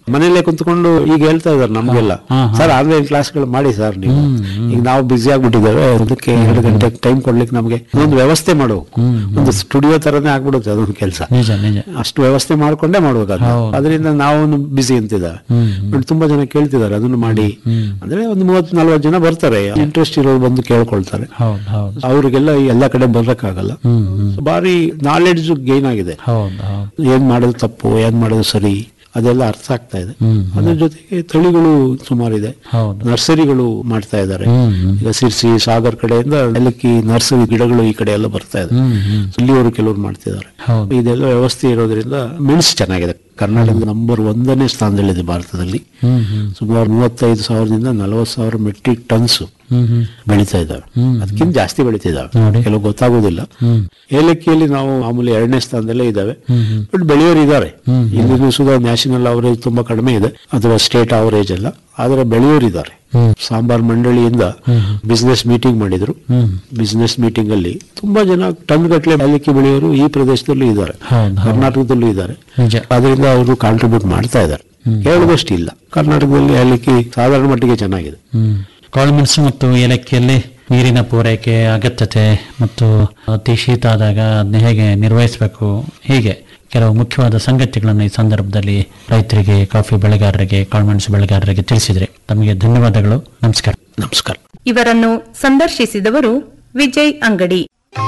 S5: ಮನೇಲೆ ಕುಂತ್ಕೊಂಡು ಈಗ ಹೇಳ್ತಾ ಇದಾರೆ ನಮ್ಗೆಲ್ಲ ಸರ್ ಆನ್ಲೈನ್ ಕ್ಲಾಸ್ಗಳು ಮಾಡಿ ಸರ್ ನೀವು ಈಗ ನಾವು ಬಿಸಿ ಆಗ್ಬಿಟ್ಟಿದ್ದೇವೆ ಅದಕ್ಕೆ ಎರಡು ಗಂಟೆ ಟೈಮ್ ಕೊಡ್ಲಿಕ್ಕೆ ನಮಗೆ ಒಂದು ವ್ಯವಸ್ಥೆ ಮಾಡಬೇಕು ಒಂದು ಸ್ಟುಡಿಯೋ ತರನೇ ಆಗ್ಬಿಡುತ್ತೆ ಅದೊಂದು ಕೆಲಸ
S4: ನಿಜ ನಿಜ
S5: ಅಷ್ಟು ವ್ಯವಸ್ಥೆ ಮಾಡ್ಕೊಂಡೇ ಮಾಡ್ಬೇಕಾದ್ರೆ ಅದರಿಂದ ನಾವು ಬಿಸಿ ಅಂತಿದ್ದಾರೆ ಬಟ್ ತುಂಬಾ ಜನ ಕೇಳ್ತಿದ್ದಾರೆ ಅದನ್ನು ಮಾಡಿ ಅಂದ್ರೆ ಒಂದು ಮೂವತ್ ನಲ್ವತ್ತು ಜನ ಬರ್ತಾರೆ ಇಂಟ್ರೆಸ್ಟ್ ಇರೋರು ಬಂದು ಕೇಳ್ಕೊಳ್ತಾರೆ
S4: ಹೌದು ಹೌದು
S5: ಅವ್ರಿಗೆಲ್ಲ ಎಲ್ಲ ಕಡೆ ಬರ್ಲಿಕ್ಕಾಗಲ್ಲ So, ಬಾರಿ ನಾಲೆಡ್ಜ್ ಗೇನ್ ಆಗಿದೆ
S4: ಹೌದು ಹೌದು
S5: ಏನ್ ಮಾಡೋದು ತಪ್ಪು ಏನ್ ಮಾಡೋದು ಸರಿ ಅದೆಲ್ಲ ಅರ್ಥ ಆಗ್ತಾ ಇದೆ ಅದ್ರ ಜೊತೆಗೆ ತಳಿಗಳು ಸುಮಾರಿದೆ
S4: ಹೌದು.
S5: ನರ್ಸರಿಗಳು ಮಾಡ್ತಾ ಇದ್ದಾರೆ ಈಗ ಸಿರ್ಸಿ ಸಾಗರ್ ಕಡೆಯಿಂದ ಏಲಕ್ಕಿ ನರ್ಸರಿ ಗಿಡಗಳು ಈ ಕಡೆ ಎಲ್ಲ ಬರ್ತಾ ಇದೆ ಇಲ್ಲಿಯವರು ಕೆಲವರು ಮಾಡ್ತಿದ್ದಾರೆ
S4: ಹೌದು.
S5: ಇದೆಲ್ಲ ವ್ಯವಸ್ಥೆ ಇರೋದ್ರಿಂದ ಮೆಣಸು ಚೆನ್ನಾಗಿದೆ ಕರ್ನಾಟಕದ ನಂಬರ್ ಒಂದನೇ ಸ್ಥಾನದಲ್ಲಿದೆ ಭಾರತದಲ್ಲಿ ಸುಮಾರು ಮೂವತ್ತೈದು ಸಾವಿರದಿಂದ ನಲವತ್ತು ಸಾವಿರ ಮೆಟ್ರಿಕ್ ಟನ್ಸ್ ಬೆಳೀತಾ ಇದ್ದಾವೆ ಅದಕ್ಕಿಂತ ಜಾಸ್ತಿ ಬೆಳೀತಿದ್ದಾವೆ
S4: ನೋಡಿ.
S5: ಕೆಲವು ಗೊತ್ತಾಗೋದಿಲ್ಲ ಏಲಕ್ಕಿಯಲ್ಲಿ ನಾವು ಮಾಮೂಲಿ ಎರಡನೇ ಸ್ಥಾನದಲ್ಲೇ ಇದ್ದಾವೆ ಬಟ್ ಬೆಳೆಯೋರು ಇದ್ದಾರೆ ಇಲ್ಲಿನೂ ಸುಧಾ ನ್ಯಾಷನಲ್ ಅವರೇಜ್ ತುಂಬಾ ಕಡಿಮೆ ಇದೆ ಅಥವಾ ಸ್ಟೇಟ್ ಅವರೇಜ್ ಅಲ್ಲ ಆದ್ರೆ ಬೆಳೆಯೋರು ಇದ್ದಾರೆ ಸಾಂಬಾರ್ ಮಂಡಳಿಯಿಂದ ಬಿಸ್ನೆಸ್ ಮೀಟಿಂಗ್ ಮಾಡಿದ್ರು ಬಿಸ್ನೆಸ್ ಮೀಟಿಂಗ್ ಅಲ್ಲಿ ತುಂಬಾ ಜನ ಟನ್ ಗಟ್ಟಲೆ ಏಲಕ್ಕಿ ಬೆಳೆಯೋರು ಈ ಪ್ರದೇಶದಲ್ಲೂ ಇದ್ದಾರೆ
S4: ಹೌದು, ಹೌದು.
S5: ಕರ್ನಾಟಕದಲ್ಲೂ ಇದ್ದಾರೆ
S4: ನಿಜ
S5: ಅದರಿಂದ ಅವರು ಕಾಂಟ್ರಿಬ್ಯೂಟ್ ಮಾಡ್ತಾ ಇದ್ದಾರೆ ಹೇಳುದಷ್ಟು ಇಲ್ಲ ಕರ್ನಾಟಕದಲ್ಲಿ ಏಲಕ್ಕಿ ಸಾಧಾರಣ ಮಟ್ಟಿಗೆ ಚೆನ್ನಾಗಿದೆ
S4: ಹ್ಮ್ ಕಾಳುಮೆಣಸು ಮತ್ತು ಏಲಕ್ಕಿಯಲ್ಲಿ ನೀರಿನ ಪೂರೈಕೆ ಅಗತ್ಯತೆ ಮತ್ತು ಅತಿ ಶೀತ ಆದಾಗ ಅದನ್ನ ಹೇಗೆ ನಿರ್ವಹಿಸಬೇಕು ಹೀಗೆ ಕೆಲವು ಮುಖ್ಯವಾದ ಸಂಗತಿಗಳನ್ನು ಈ ಸಂದರ್ಭದಲ್ಲಿ ರೈತರಿಗೆ ಕಾಫಿ ಬೆಳೆಗಾರರಿಗೆ ಕಾಳುಮೆಣಸು ಬೆಳೆಗಾರರಿಗೆ ತಿಳಿಸಿದ್ರೆ ತಮಗೆ ಧನ್ಯವಾದಗಳು ನಮಸ್ಕಾರ
S5: ನಮಸ್ಕಾರ
S6: ಇವರನ್ನು ಸಂದರ್ಶಿಸಿದವರು ವಿಜಯ್ ಅಂಗಡಿ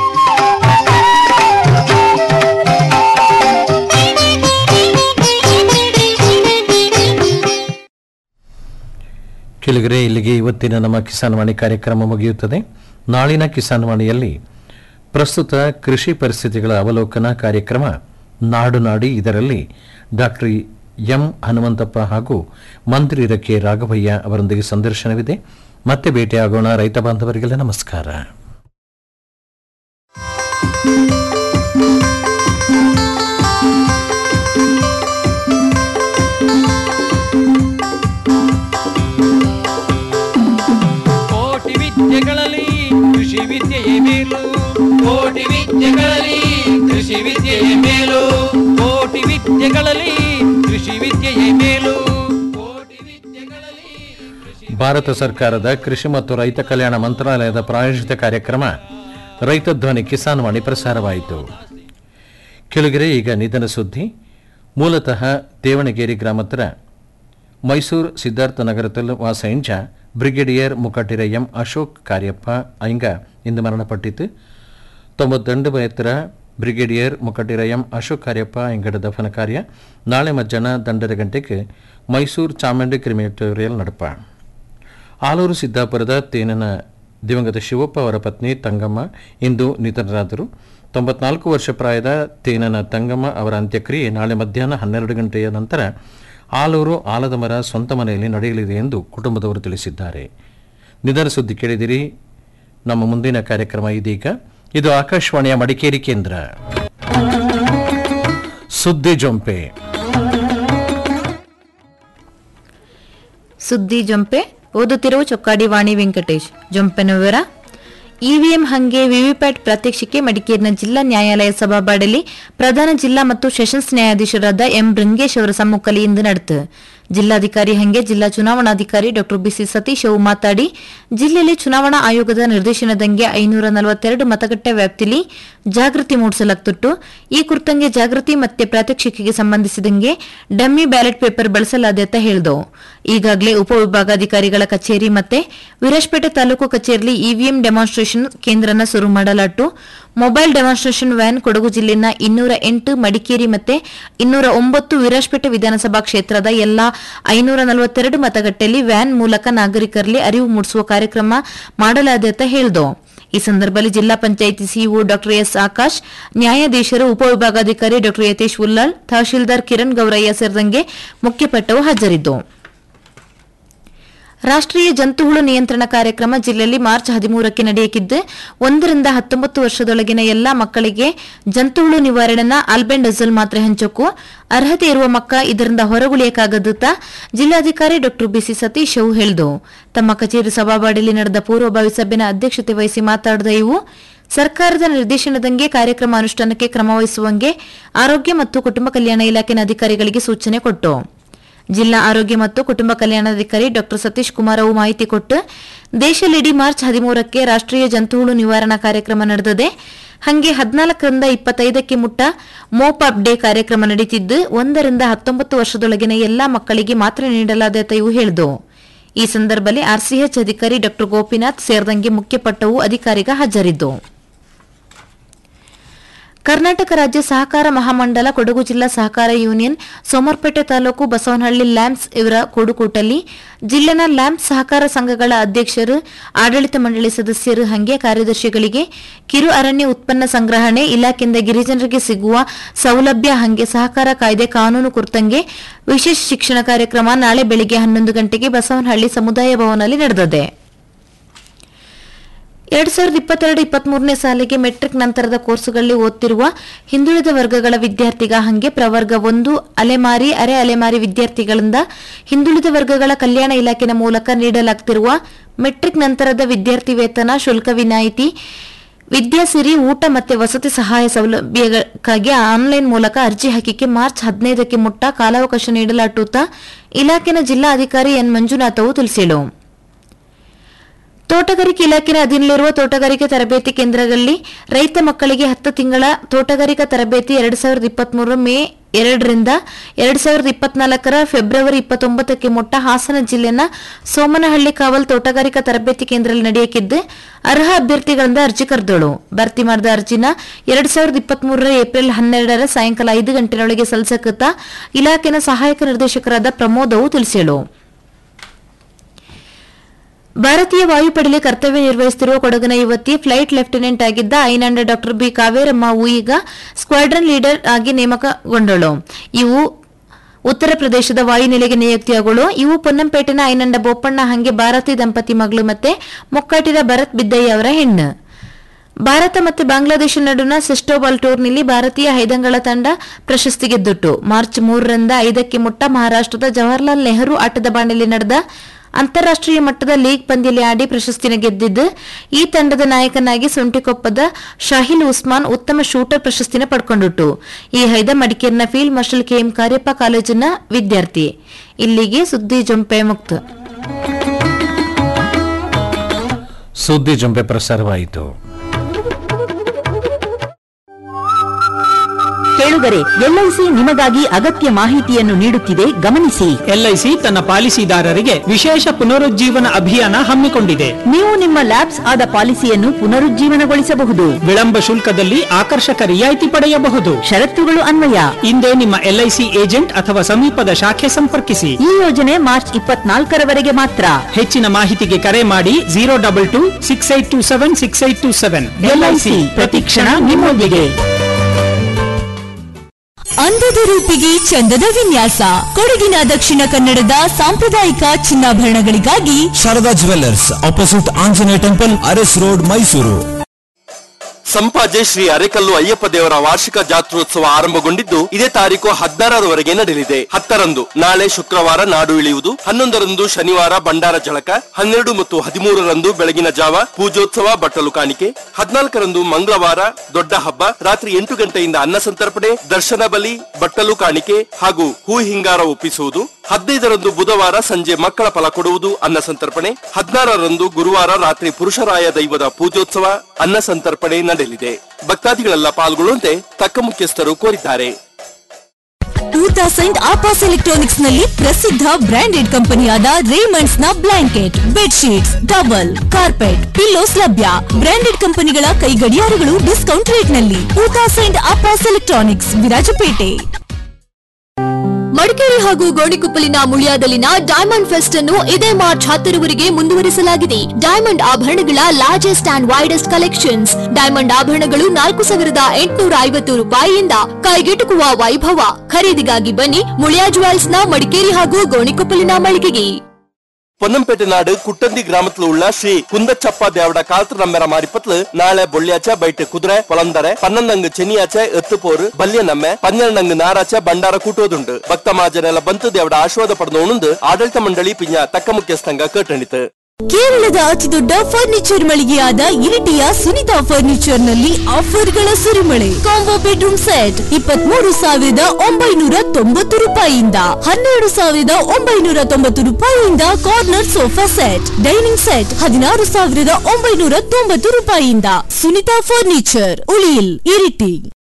S3: ಕೆಳಗರೆ ಇಲ್ಲಿಗೆ ಇವತ್ತಿನ ನಮ್ಮ ಕಿಸಾನ್ ವಾಣಿ ಕಾರ್ಯಕ್ರಮ ಮುಗಿಯುತ್ತದೆ ನಾಳಿನ ಕಿಸಾನ್ ವಾಣಿಯಲ್ಲಿ ಪ್ರಸ್ತುತ ಕೃಷಿ ಪರಿಸ್ಥಿತಿಗಳ ಅವಲೋಕನ ಕಾರ್ಯಕ್ರಮ ನಾಡು ನಾಡಿ ಇದರಲ್ಲಿ ಡಾಕ್ಟರ್ ಎಂ ಹನುಮಂತಪ್ಪ ಹಾಗೂ ಮಂತ್ರಿ ರಕ್ಕೆ ರಾಘವಯ್ಯ ಅವರೊಂದಿಗೆ ಸಂದರ್ಶನವಿದೆ ಮತ್ತೆ ಭೇಟಿಯಾಗೋಣ ರೈತ ಬಾಂಧವರಿಗೆಲ್ಲ ನಮಸ್ಕಾರ
S7: ಕೋಟಿ ವಿದ್ಯೆಗಳಲ್ಲಿ ಕೃಷಿ ವಿದ್ಯೆಯೇ ಮೇಲು ಕೋಟಿ ವಿದ್ಯೆಗಳಲ್ಲಿ ಕೃಷಿ ವಿದ್ಯೆಯೇ ಮೇಲು ಕೋಟಿ ವಿದ್ಯೆಗಳಲ್ಲಿ ಕೃಷಿ ವಿದ್ಯೆಯೇ ಮೇಲು ಕೋಟಿ ವಿದ್ಯೆಗಳಲ್ಲಿ ಕೃಷಿ
S3: ಭಾರತ ಸರ್ಕಾರದ ಕೃಷಿ ಮತ್ತು ರೈತ ಕಲ್ಯಾಣ ಮಂತ್ರಾಲಯದ ಪ್ರಾಯೋಜಿತ ಕಾರ್ಯಕ್ರಮ ರೈತ ಧ್ವನಿ ಕಿಸಾನ್ ವಾಣಿ ಪ್ರಸಾರವಾಯಿತು ಕೆಳಗೆರೆ ಈಗ ನಿಧನ ಸುದ್ದಿ ಮೂಲತಃ ದೇವಣಗೇರಿ ಗ್ರಾಮತ್ರ ಮೈಸೂರು ಸಿದ್ಧಾರ್ಥ ನಗರದಲ್ಲಿ ವಾಸೈಂಜ ಬ್ರಿಗೇಡಿಯರ್ ಮುಖಟಿರ ಎಂ ಅಶೋಕ್ ಕಾರ್ಯಪ್ಪ ಐಂಗ ಇಂದು ಮರಣಪಟ್ಟಿತು ತೊಂಬತ್ತೆಂಟು ವಯತ್ತರ ಬ್ರಿಗೇಡಿಯರ್ ಮುಖಟಿರ ಎಂ ಅಶೋಕ್ ಕಾರ್ಯಪ್ಪ ಎಂಗಡ ದಫನ ಕಾರ್ಯ ನಾಳೆ ಮಧ್ಯಾಹ್ನ ದಂಡರ ಗಂಟೆಗೆ ಮೈಸೂರು ಚಾಮುಂಡಿ ಕ್ರಿಮಿಟೋರಿಯಲ್ ನಡಪ ಆಲೂರು ಸಿದ್ದಾಪುರದ ತೇನನ ದಿವಂಗತ ಶಿವಪ್ಪ ಅವರ ಪತ್ನಿ ತಂಗಮ್ಮ ಇಂದು ನಿಧನರಾದರು ತೊಂಬತ್ನಾಲ್ಕು ವರ್ಷ ಪ್ರಾಯದ ತೇನನ ತಂಗಮ್ಮ ಅವರ ಅಂತ್ಯಕ್ರಿಯೆ ನಾಳೆ ಮಧ್ಯಾಹ್ನ ಹನ್ನೆರಡು ಗಂಟೆಯ ನಂತರ ಆಲೂರು ಆಲದ ಮರ ಸ್ವಂತ ಮನೆಯಲ್ಲಿ ನಡೆಯಲಿದೆ ಎಂದು ಕುಟುಂಬದವರು ತಿಳಿಸಿದ್ದಾರೆ ನಿಧನ ಸುದ್ದಿ ಕೇಳಿದಿರಿ ನಮ್ಮ ಮುಂದಿನ ಕಾರ್ಯಕ್ರಮ ಇದೀಗ ಇದು ಆಕಾಶವಾಣಿಯ ಮಡಿಕೇರಿ ಕೇಂದ್ರ ಸುದ್ದಿ ಜೊಂಪೆ
S6: ಸುದ್ದಿ ಜೊಂಪೆ ಓದುತ್ತಿರುವ ಚೊಕ್ಕಾಡಿ ವಾಣಿ ವೆಂಕಟೇಶ್ ಜೊಂಪೆನ ವಿವರ ಇವಿಎಂ ಹಂಗೆ ವಿವಿಪ್ಯಾಟ್ ಪ್ರಾತ್ಯಕ್ಷಿಕೆ ಮಡಿಕೇರಿನ ಜಿಲ್ಲಾ ನ್ಯಾಯಾಲಯ ಸಭಾಬಾಡಲಿ ಪ್ರಧಾನ ಜಿಲ್ಲಾ ಮತ್ತು ಸೆಷನ್ಸ್ ನ್ಯಾಯಾಧೀಶರಾದ ಎಂ ಬೃಂಗೇಶ್ ಅವರ ಸಮ್ಮುಖದಲ್ಲಿ ಇಂದು ನಡೆತು ಜಿಲ್ಲಾಧಿಕಾರಿ ಹಂಗೆ ಜಿಲ್ಲಾ ಚುನಾವಣಾಧಿಕಾರಿ ಡಾ ಬಿಸಿ ಸತೀಶ್ ಅವು ಮಾತಾಡಿ ಜಿಲ್ಲೆಯಲ್ಲಿ ಚುನಾವಣಾ ಆಯೋಗದ ನಿರ್ದೇಶನದಂಗೆ ಐನೂರ ನಲವತ್ತೆರಡು ಮತಗಟ್ಟೆ ವ್ಯಾಪ್ತಿಲಿ ಜಾಗೃತಿ ಮೂಡಿಸಲಾಗ್ತಿತ್ತು ಈ ಕುರಿತಂಗೆ ಜಾಗೃತಿ ಮತ್ತೆ ಪ್ರಾತ್ಯಕ್ಷಿಕೆಗೆ ಸಂಬಂಧಿಸಿದಂಗೆ ಡಮ್ಮಿ ಬ್ಯಾಲೆಟ್ ಪೇಪರ್ ಬಳಸಲಾದೆ ಅಂತ ಹೇಳಿದವು ಈಗಾಗಲೇ ಉಪವಿಭಾಗಾಧಿಕಾರಿಗಳ ಕಚೇರಿ ಮತ್ತೆ ವಿರಾಜಪೇಟೆ ತಾಲೂಕು ಕಚೇರಿಯಲ್ಲಿ ಇವಿಎಂ ಡೆಮಾನ್ಸ್ಟ್ರೇಷನ್ ಕೇಂದ್ರನ ಶುರು ಮಾಡಲಾಟ್ಟು ಮೊಬೈಲ್ ಡೆಮಾನ್ಸ್ಟ್ರೇಷನ್ ವ್ಯಾನ್ ಕೊಡಗು ಜಿಲ್ಲೆನ ಇನ್ನೂರ ಎಂಟು ಮಡಿಕೇರಿ ಮತ್ತೆ ಇನ್ನೂರ ಒಂಬತ್ತು ವಿರಾಜಪೇಟೆ ವಿಧಾನಸಭಾ ಕ್ಷೇತ್ರದ ಎಲ್ಲಾ ಐನೂರ ನಲವತ್ತೆರಡು ಮತಗಟ್ಟೆಯಲ್ಲಿ ವ್ಯಾನ್ ಮೂಲಕ ನಾಗರಿಕರಲ್ಲಿ ಅರಿವು ಮೂಡಿಸುವ ಕಾರ್ಯಕ್ರಮ ಮಾಡಲಾದೆ ಅಂತ ಹೇಳಿದವು ಈ ಸಂದರ್ಭದಲ್ಲಿ ಜಿಲ್ಲಾ panchayat CEO doctor S Akash ನ್ಯಾಯಾಧೀಶರು ಉಪವಿಭಾಗಾಧಿಕಾರಿ ಡಾಕ್ಟರ್ ಯತೇಶ್ ಉಲ್ಲಾಳ್ ತಹಶೀಲ್ದಾರ್ ಕಿರಣ್ ಗೌರಯ್ಯ ಸೇರಿದಂಗೆ ಮುಖ್ಯಪಟ್ಟವು ಹಾಜರಿದ್ದವು ರಾಷ್ಟ್ರೀಯ ಜಂತುಹುಳು ನಿಯಂತ್ರಣ ಕಾರ್ಯಕ್ರಮ ಜಿಲ್ಲೆಯಲ್ಲಿ ಮಾರ್ಚ್ ಹದಿಮೂರಕ್ಕೆ ನಡೆಯಲಿದ್ದು ಒಂದರಿಂದ ಹತ್ತೊಂಬತ್ತು ವರ್ಷದೊಳಗಿನ ಎಲ್ಲಾ ಮಕ್ಕಳಿಗೆ ಜಂತುಹುಳು ನಿವಾರಣೆನ ಆಲ್ಬೆಂಡಜಲ್ ಮಾತ್ರೆ ಹಂಚೋಕು ಅರ್ಹತೆ ಇರುವ ಮಕ್ಕ ಇದರಿಂದ ಹೊರಗುಳಿಯಕ್ಕಾಗದುತ್ತ ಜಿಲ್ಲಾಧಿಕಾರಿ ಡಾ ಬಿಸಿ ಸತೀಶ್ ಅವು ಹೇಳಿದವು ತಮ್ಮ ಕಚೇರಿ ಸಭಾವಾಡಿಯಲ್ಲಿ ನಡೆದ ಪೂರ್ವಭಾವಿ ಸಭೆನ ಅಧ್ಯಕ್ಷತೆ ವಹಿಸಿ ಮಾತನಾಡಿದ ಇವು ಸರ್ಕಾರದ ನಿರ್ದೇಶನದಂಗೆ ಕಾರ್ಯಕ್ರಮ ಅನುಷ್ಠಾನಕ್ಕೆ ಕ್ರಮ ವಹಿಸುವಂಗೆ ಆರೋಗ್ಯ ಮತ್ತು ಕುಟುಂಬ ಕಲ್ಯಾಣ ಇಲಾಖೆನ ಅಧಿಕಾರಿಗಳಿಗೆ ಸೂಚನೆ ಕೊಟ್ಟು ಜಿಲ್ಲಾ ಆರೋಗ್ಯ ಮತ್ತು ಕುಟುಂಬ ಕಲ್ಯಾಣಾಧಿಕಾರಿ ಡಾ ಸತೀಶ್ ಕುಮಾರ್ ಅವು ಮಾಹಿತಿ ಕೊಟ್ಟು ದೇಶದೆಡೆ ಮಾರ್ಚ್ ಹದಿಮೂರಕ್ಕೆ ರಾಷ್ಟ್ರೀಯ ಜಂತುಹುಳು ನಿವಾರಣಾ ಕಾರ್ಯಕ್ರಮ ನಡೆದಿದೆ ಹಂಗೆ ಹದಿನಾಲ್ಕರಿಂದ ಇಪ್ಪತ್ತೈದಕ್ಕೆ ಮುಟ್ಟ ಮೋಪ್ ಅಪ್ ಡೇ ಕಾರ್ಯಕ್ರಮ ನಡೀತಿದ್ದು ಒಂದರಿಂದ ಹತ್ತೊಂಬತ್ತು ವರ್ಷದೊಳಗಿನ ಎಲ್ಲಾ ಮಕ್ಕಳಿಗೆ ಮಾತ್ರ ನೀಡಲಾದ ಇವು ಹೇಳಿದು ಈ ಸಂದರ್ಭದಲ್ಲಿ ಆರ್ಸಿಎಚ್ ಅಧಿಕಾರಿ ಡಾ ಗೋಪಿನಾಥ್ ಸೇರಿದಂಗೆ ಮುಖ್ಯಪಟ್ಟವು ಅಧಿಕಾರಿಗ ಹಾಜರಿದ್ದು ಕರ್ನಾಟಕ ರಾಜ್ಯ ಸಹಕಾರ ಮಹಾಮಂಡಲ ಕೊಡಗು ಜಿಲ್ಲಾ ಸಹಕಾರ ಯೂನಿಯನ್ ಸೋಮರ್ಪೇಟೆ ತಾಲೂಕು ಬಸವನಹಳ್ಳಿ ಲ್ಯಾಂಪ್ಸ್ ಇವರ ಕೂಡುಕೂಟಲ್ಲಿ ಜಿಲ್ಲೆನ ಲ್ಯಾಂಪ್ ಸಹಕಾರ ಸಂಘಗಳ ಅಧ್ಯಕ್ಷರು ಆಡಳಿತ ಮಂಡಳಿ ಸದಸ್ಯರು ಹಂಗೆ ಕಾರ್ಯದರ್ಶಿಗಳಿಗೆ ಕಿರು ಅರಣ್ಯ ಉತ್ಪನ್ನ ಸಂಗ್ರಹಣೆ ಇಲಾಖೆಯಿಂದ ಗಿರಿಜನರಿಗೆ ಸಿಗುವ ಸೌಲಭ್ಯ ಹಂಗೆ ಸಹಕಾರ ಕಾಯ್ದೆ ಕಾನೂನು ಕುರಿತಂಗೆ ವಿಶೇಷ ಶಿಕ್ಷಣ ಕಾರ್ಯಕ್ರಮ ನಾಳೆ ಬೆಳಿಗ್ಗೆ ಹನ್ನೊಂದು ಗಂಟೆಗೆ ಬಸವನಹಳ್ಳಿ ಸಮುದಾಯ ಭವನದಲ್ಲಿ ನಡೆದಿದೆ ಎರಡ್ ಸಾವಿರದ ಇಪ್ಪತ್ತೆರಡು ಇಪ್ಪತ್ಮೂರನೇ ಸಾಲಿಗೆ ಮೆಟ್ರಿಕ್ ನಂತರದ ಕೋರ್ಸುಗಳಲ್ಲಿ ಓದ್ತಿರುವ ಹಿಂದುಳಿದ ವರ್ಗಗಳ ವಿದ್ಯಾರ್ಥಿಗ ಹಂಗೆ ಪ್ರವರ್ಗ ಒಂದು ಅಲೆಮಾರಿ ಅರೆ ಅಲೆಮಾರಿ ವಿದ್ಯಾರ್ಥಿಗಳಿಂದ ಹಿಂದುಳಿದ ವರ್ಗಗಳ ಕಲ್ಯಾಣ ಇಲಾಖೆನ ಮೂಲಕ ನೀಡಲಾಗ್ತಿರುವ ಮೆಟ್ರಿಕ್ ನಂತರದ ವಿದ್ಯಾರ್ಥಿ ವೇತನ ಶುಲ್ಕ ವಿನಾಯಿತಿ ವಿದ್ಯಾಸಿರಿ ಊಟ ಮತ್ತೆ ವಸತಿ ಸಹಾಯ ಸೌಲಭ್ಯಕ್ಕಾಗಿ ಆನ್ಲೈನ್ ಮೂಲಕ ಅರ್ಜಿ ಹಾಕಿಕೆ ಮಾರ್ಚ್ ಹದಿನೈದಕ್ಕೆ ಮುಟ್ಟ ಕಾಲಾವಕಾಶ ನೀಡಲಾಟೂತ ಇಲಾಖೆನ ಜಿಲ್ಲಾ ಅಧಿಕಾರಿ ಎನ್ ಮಂಜುನಾಥವು ತಿಳಿಸಿಳು ತೋಟಗಾರಿಕೆ ಇಲಾಖೆಯ ಅಧೀನದಲ್ಲಿರುವ ತೋಟಗಾರಿಕೆ ತರಬೇತಿ ಕೇಂದ್ರಗಳಲ್ಲಿ ರೈತ ಮಕ್ಕಳಿಗೆ ಹತ್ತು ತಿಂಗಳ ತೋಟಗಾರಿಕಾ ತರಬೇತಿ ಎರಡ್ ಸಾವಿರದ ಇಪ್ಪತ್ಮೂರು ಮೇ ಎರಡರಿಂದ ಎರಡ್ ಸಾವಿರದ ಇಪ್ಪತ್ನಾಲ್ಕರ ಫೆಬ್ರವರಿ ಇಪ್ಪತ್ತೊಂಬತ್ತಕ್ಕೆ ಮೊಟ್ಟ ಹಾಸನ ಜಿಲ್ಲೆನ ಸೋಮನಹಳ್ಳಿ ಕಾವಲ್ ತೋಟಗಾರಿಕಾ ತರಬೇತಿ ಕೇಂದ್ರದಲ್ಲಿ ನಡೆಯಕಿದ್ದು ಅರ್ಹ ಅಭ್ಯರ್ಥಿಗಳಿಂದ ಅರ್ಜಿ ಕರೆದಳು ಭರ್ತಿ ಮಾಡಿದ ಅರ್ಜಿನ ಎರಡ್ ಸಾವಿರದ ಇಪ್ಪತ್ಮೂರರ ಏಪ್ರಿಲ್ ಹನ್ನೆರಡರ ಸಾಯಂಕಾಲ ಐದು ಗಂಟೆಯೊಳಗೆ ಸಲ್ಲಿಸಕತ್ತ ಇಲಾಖೆನ ಸಹಾಯಕ ನಿರ್ದೇಶಕರಾದ ಪ್ರಮೋದವು ತಿಳಿಸಿಳು ಭಾರತೀಯ ವಾಯುಪಡೆಯಲ್ಲಿ ಕರ್ತವ್ಯ ನಿರ್ವಹಿಸುತ್ತಿರುವ ಕೊಡಗಿನ ಯುವತಿ ಫ್ಲೈಟ್ ಲೆಫ್ಟಿನೆಂಟ್ ಆಗಿದ್ದ ಐನಂಡ ಡಾಕ್ಟರ್ ಬಿ ಕಾವೇರಮ್ಮ ಅವು ಈಗ ಸ್ಕ್ವಾಡ್ರನ್ ಲೀಡರ್ ಆಗಿ ನೇಮಕಗೊಂಡಳು ಇವು ಉತ್ತರ ಪ್ರದೇಶದ ವಾಯುನೆಲೆಗೆ ನಿಯುಕ್ತಿಯಾಗಳು ಇವು ಪೊನ್ನಂಪೇಟೆನ ಐನಂಡ ಬೋಪಣ್ಣ ಹಂಗೆ ಭಾರತಿ ದಂಪತಿ ಮಗಳು ಮತ್ತೆ ಮೊಕ್ಕಾಟಿನ ಭರತ್ ಬಿದ್ದಯ್ಯ ಅವರ ಹೆಣ್ಣು ಭಾರತ ಮತ್ತು ಬಾಂಗ್ಲಾದೇಶ ನಡುವಿನ ಸೆಸ್ಟೋಬಾಲ್ ಟೂರ್ನಿಲಿ ಭಾರತೀಯ ಹೈದಂಗಳ ತಂಡ ಪ್ರಶಸ್ತಿ ಗೆದ್ದುಟ್ಟು ಮಾರ್ಚ್ ಮೂರರಿಂದ ಐದಕ್ಕೆ ಮುಟ್ಟ ಮಹಾರಾಷ್ಟ್ರದ ಜವಾಹರ್ಲಾಲ್ ನೆಹರು ಆಟದ ಬಾಣಲಿ ನಡೆದ ಅಂತಾರಾಷ್ಟ್ರೀಯ ಮಟ್ಟದ ಲೀಗ್ ಪಂದ್ಯದಲ್ಲಿ ಆಡಿ ಪ್ರಶಸ್ತಿನ ಗೆದ್ದಿದ್ದು ಈ ತಂಡದ ನಾಯಕನಾಗಿ ಸೊಂಟಿಕೊಪ್ಪದ ಶಾಹಿಲ್ ಉಸ್ಮಾನ್ ಉತ್ತಮ ಶೂಟರ್ ಪ್ರಶಸ್ತಿನ ಪಡ್ಕೊಂಡಿಟ್ಟು ಈ ಹೈದ ಮಡಿಕೇರಿನ ಫೀಲ್ಡ್ ಮಾರ್ಷಲ್ ಕೆಎಂ ಕಾರ್ಯಪ್ಪ ಕಾಲೇಜಿನ ವಿದ್ಯಾರ್ಥಿ ಇಲ್ಲಿಗೆ ಸುದ್ದಿ ಜೊಂಪೆ ಮುಕ್ತ
S3: ಸುದ್ದಿ ಜಂಬೆ ಪ್ರಸಾರವಾಯಿತು
S2: ಕೇಳುಗರೆ ಎಲ್ಐಸಿ ನಿಮಗಾಗಿ ಅಗತ್ಯ ಮಾಹಿತಿಯನ್ನು ನೀಡುತ್ತಿದೆ ಗಮನಿಸಿ
S8: ಎಲ್ಐಸಿ ತನ್ನ ಪಾಲಿಸಿದಾರರಿಗೆ ವಿಶೇಷ ಪುನರುಜ್ಜೀವನ ಅಭಿಯಾನ ಹಮ್ಮಿಕೊಂಡಿದೆ
S2: ನೀವು ನಿಮ್ಮ ಲ್ಯಾಬ್ಸ್ ಆದ ಪಾಲಿಸಿಯನ್ನು ಪುನರುಜ್ಜೀವನಗೊಳಿಸಬಹುದು
S8: ವಿಳಂಬ ಶುಲ್ಕದಲ್ಲಿ ಆಕರ್ಷಕ ರಿಯಾಯಿತಿ ಪಡೆಯಬಹುದು
S2: ಷರತ್ತುಗಳು ಅನ್ವಯ
S8: ಹಿಂದೆ ನಿಮ್ಮ ಎಲ್ಐಸಿ ಏಜೆಂಟ್ ಅಥವಾ ಸಮೀಪದ ಶಾಖೆ ಸಂಪರ್ಕಿಸಿ
S2: ಈ ಯೋಜನೆ ಮಾರ್ಚ್ ಇಪ್ಪತ್ನಾಲ್ಕರವರೆಗೆ ಮಾತ್ರ
S8: ಹೆಚ್ಚಿನ ಮಾಹಿತಿಗೆ ಕರೆ ಮಾಡಿ zero double two six eight two seven six eight two seven
S2: LIC ಪ್ರತಿಕ್ಷಣ ನಿಮ್ಮೊಂದಿಗೆ
S9: ಅಂದದ ರೂಪಿಗೆ ಚಂದದ ವಿನ್ಯಾಸ ಕೊಡಗಿನ ದಕ್ಷಿಣ ಕನ್ನಡದ ಸಾಂಪ್ರದಾಯಿಕ ಚಿನ್ನಾಭರಣಗಳಿಗಾಗಿ
S10: Sharada jewellers opposite Anjaneya temple Aras road Mysuru
S11: Sampaje Shri Arekallu Ayyappa ದೇವರ ವಾರ್ಷಿಕ ಜಾತ್ರೋತ್ಸವ ಆರಂಭಗೊಂಡಿದ್ದು ಇದೇ ತಾರೀಕು ಹದಿನಾರರವರೆಗೆ ನಡೆಯಲಿದೆ ಹತ್ತರಂದು ನಾಳೆ ಶುಕ್ರವಾರ ನಾಡು ಇಳಿಯುವುದು ಹನ್ನೊಂದರಂದು ಶನಿವಾರ ಭಂಡಾರ ಜಳಕ ಹನ್ನೆರಡು ಮತ್ತು ಹದಿಮೂರರಂದು ಬೆಳಗಿನ ಜಾವ ಪೂಜೋತ್ಸವ ಬಟ್ಟಲು ಕಾಣಿಕೆ ಹದಿನಾಲ್ಕರಂದು ಮಂಗಳವಾರ ದೊಡ್ಡ ಹಬ್ಬ ರಾತ್ರಿ ಎಂಟು ಗಂಟೆಯಿಂದ ಅನ್ನ ಸಂತರ್ಪಣೆ ದರ್ಶನ ಬಲಿ ಬಟ್ಟಲು ಕಾಣಿಕೆ ಹಾಗೂ ಹೂ ಹಿಂಗಾರ ಒಪ್ಪಿಸುವುದು ಹದಿನೈದರಂದು ಬುಧವಾರ ಸಂಜೆ ಮಕ್ಕಳ ಫಲ ಕೊಡುವುದು ಅನ್ನ ಸಂತರ್ಪಣೆ ಹದಿನಾರರಂದು ಗುರುವಾರ ರಾತ್ರಿ ಪುರುಷರಾಯ ದೈವದ ಪೂಜೋತ್ಸವ ಅನ್ನ ಸಂತರ್ಪಣೆ ನಡೆಯಲಿದೆ ಭಕ್ತಾದಿಗಳೆಲ್ಲ ಪಾಲ್ಗೊಳ್ಳುವಂತೆ ತಕ್ಕ ಮುಖ್ಯಸ್ಥರು ಕೋರಿದ್ದಾರೆ
S9: ಟೂ ತೌಸಂಡ್ ಆಪಾಸ್ ಎಲೆಕ್ಟ್ರಾನಿಕ್ಸ್ ನಲ್ಲಿ ಪ್ರಸಿದ್ಧ ಬ್ರಾಂಡೆಡ್ ಕಂಪನಿಯಾದ ರೇಮಂಡ್ಸ್ ನ blanket bedsheets towel carpet pillows ಲಭ್ಯ ಬ್ರಾಂಡೆಡ್ ಕಂಪನಿಗಳ ಕೈ ಗಡಿಯಾರಗಳು ಡಿಸ್ಕೌಂಟ್ ರೇಟ್ ನಲ್ಲಿ two thousand Apas electronics Virajpet Madikeri ಹಾಗೂ ಗೋಣಿಕೊಪ್ಪಲಿನ ಮುಳಿಯಾದಲ್ಲಿನ ಡೈಮಂಡ್ ಫೆಸ್ಟ್ ಅನ್ನು ಇದೇ ಮಾರ್ಚ್ ಹತ್ತರವರೆಗೆ ಮುಂದುವರಿಸಲಾಗಿದೆ ಡೈಮಂಡ್ ಆಭರಣಗಳ largest and widest collections diamond ಆಭರಣಗಳು ನಾಲ್ಕು ಸಾವಿರದ ಎಂಟುನೂರ ಐವತ್ತು ರೂಪಾಯಿಯಿಂದ ಕೈಗೆಟುಕುವ ವೈಭವ ಖರೀದಿಗಾಗಿ ಬನ್ನಿ ಮುಳಿಯಾ ಜುವೆಲ್ಸ್ ನ ಮಡಿಕೇರಿ ಹಾಗೂ ಗೋಣಿಕೊಪ್ಪಲಿನ ಮಳಿಗೆಗೆ
S11: പൊന്നംപേട്ട നാട് കുട്ടന്തി ഗ്രാമത്തിലുള്ള ശ്രീ കുന്തച്ചപ്പ ദേവട കാലത്ത് നമ്മര മാരിപ്പത്തില് നാളെ ബൊള്ളിയാച്ച ബൈറ്റ് കുതിര പൊളന്തര പನ್ನೊಂದಂಗ್ ಚೆನ್ನಿಯಾಚ ಎತ್ತುಪೋರು ಬಲ್ಯ ನಮ್ಮೆ ಪನ್ನೆರಡಂಗ್ ನಾರಾಚ ಬಂಡಾರ ಕೂಟೋದುಂಡು ಭಕ್ತ ಮಾಜನೆಲ್ಲ ಬಂತು ದೇವಡ ಆಶೀರ್ವಾದ ಪಡೆದೋಣುಂದು ಆಡಳಿತ ಮಂಡಳಿ ಪಿಂಜ ತಕ್ಕ ಮುಖ್ಯಸ್ಥಂಗ ಕೇಟಣಿತು
S12: ಕೇರಳದ ಅತಿದೊಡ್ಡ ಫರ್ನಿಚರ್ ಮಳಿಗೆಯಾದ ಇರಿಟಿಯ ಸುನಿತಾ ಫರ್ನಿಚರ್ ನಲ್ಲಿ ಆಫರ್ಗಳ ಸುರಿಮಳೆ ಕಾಂಬೋ ಬೆಡ್ರೂಮ್ ಸೆಟ್ ಇಪ್ಪತ್ಮೂರು ಸಾವಿರದ ಒಂಬೈನೂರ ತೊಂಬತ್ತು ರೂಪಾಯಿಯಿಂದ ಹನ್ನೆರಡು ಸಾವಿರದ ಒಂಬೈನೂರ ತೊಂಬತ್ತು ರೂಪಾಯಿಯಿಂದ corner sofa set dining set ಹದಿನಾರು ಸಾವಿರದ ಒಂಬೈನೂರ ತೊಂಬತ್ತು ರೂಪಾಯಿಯಿಂದ ಸುನಿತಾ ಫರ್ನಿಚರ್ ಉಳಿಯಿಲ್ ಇರಿಟಿ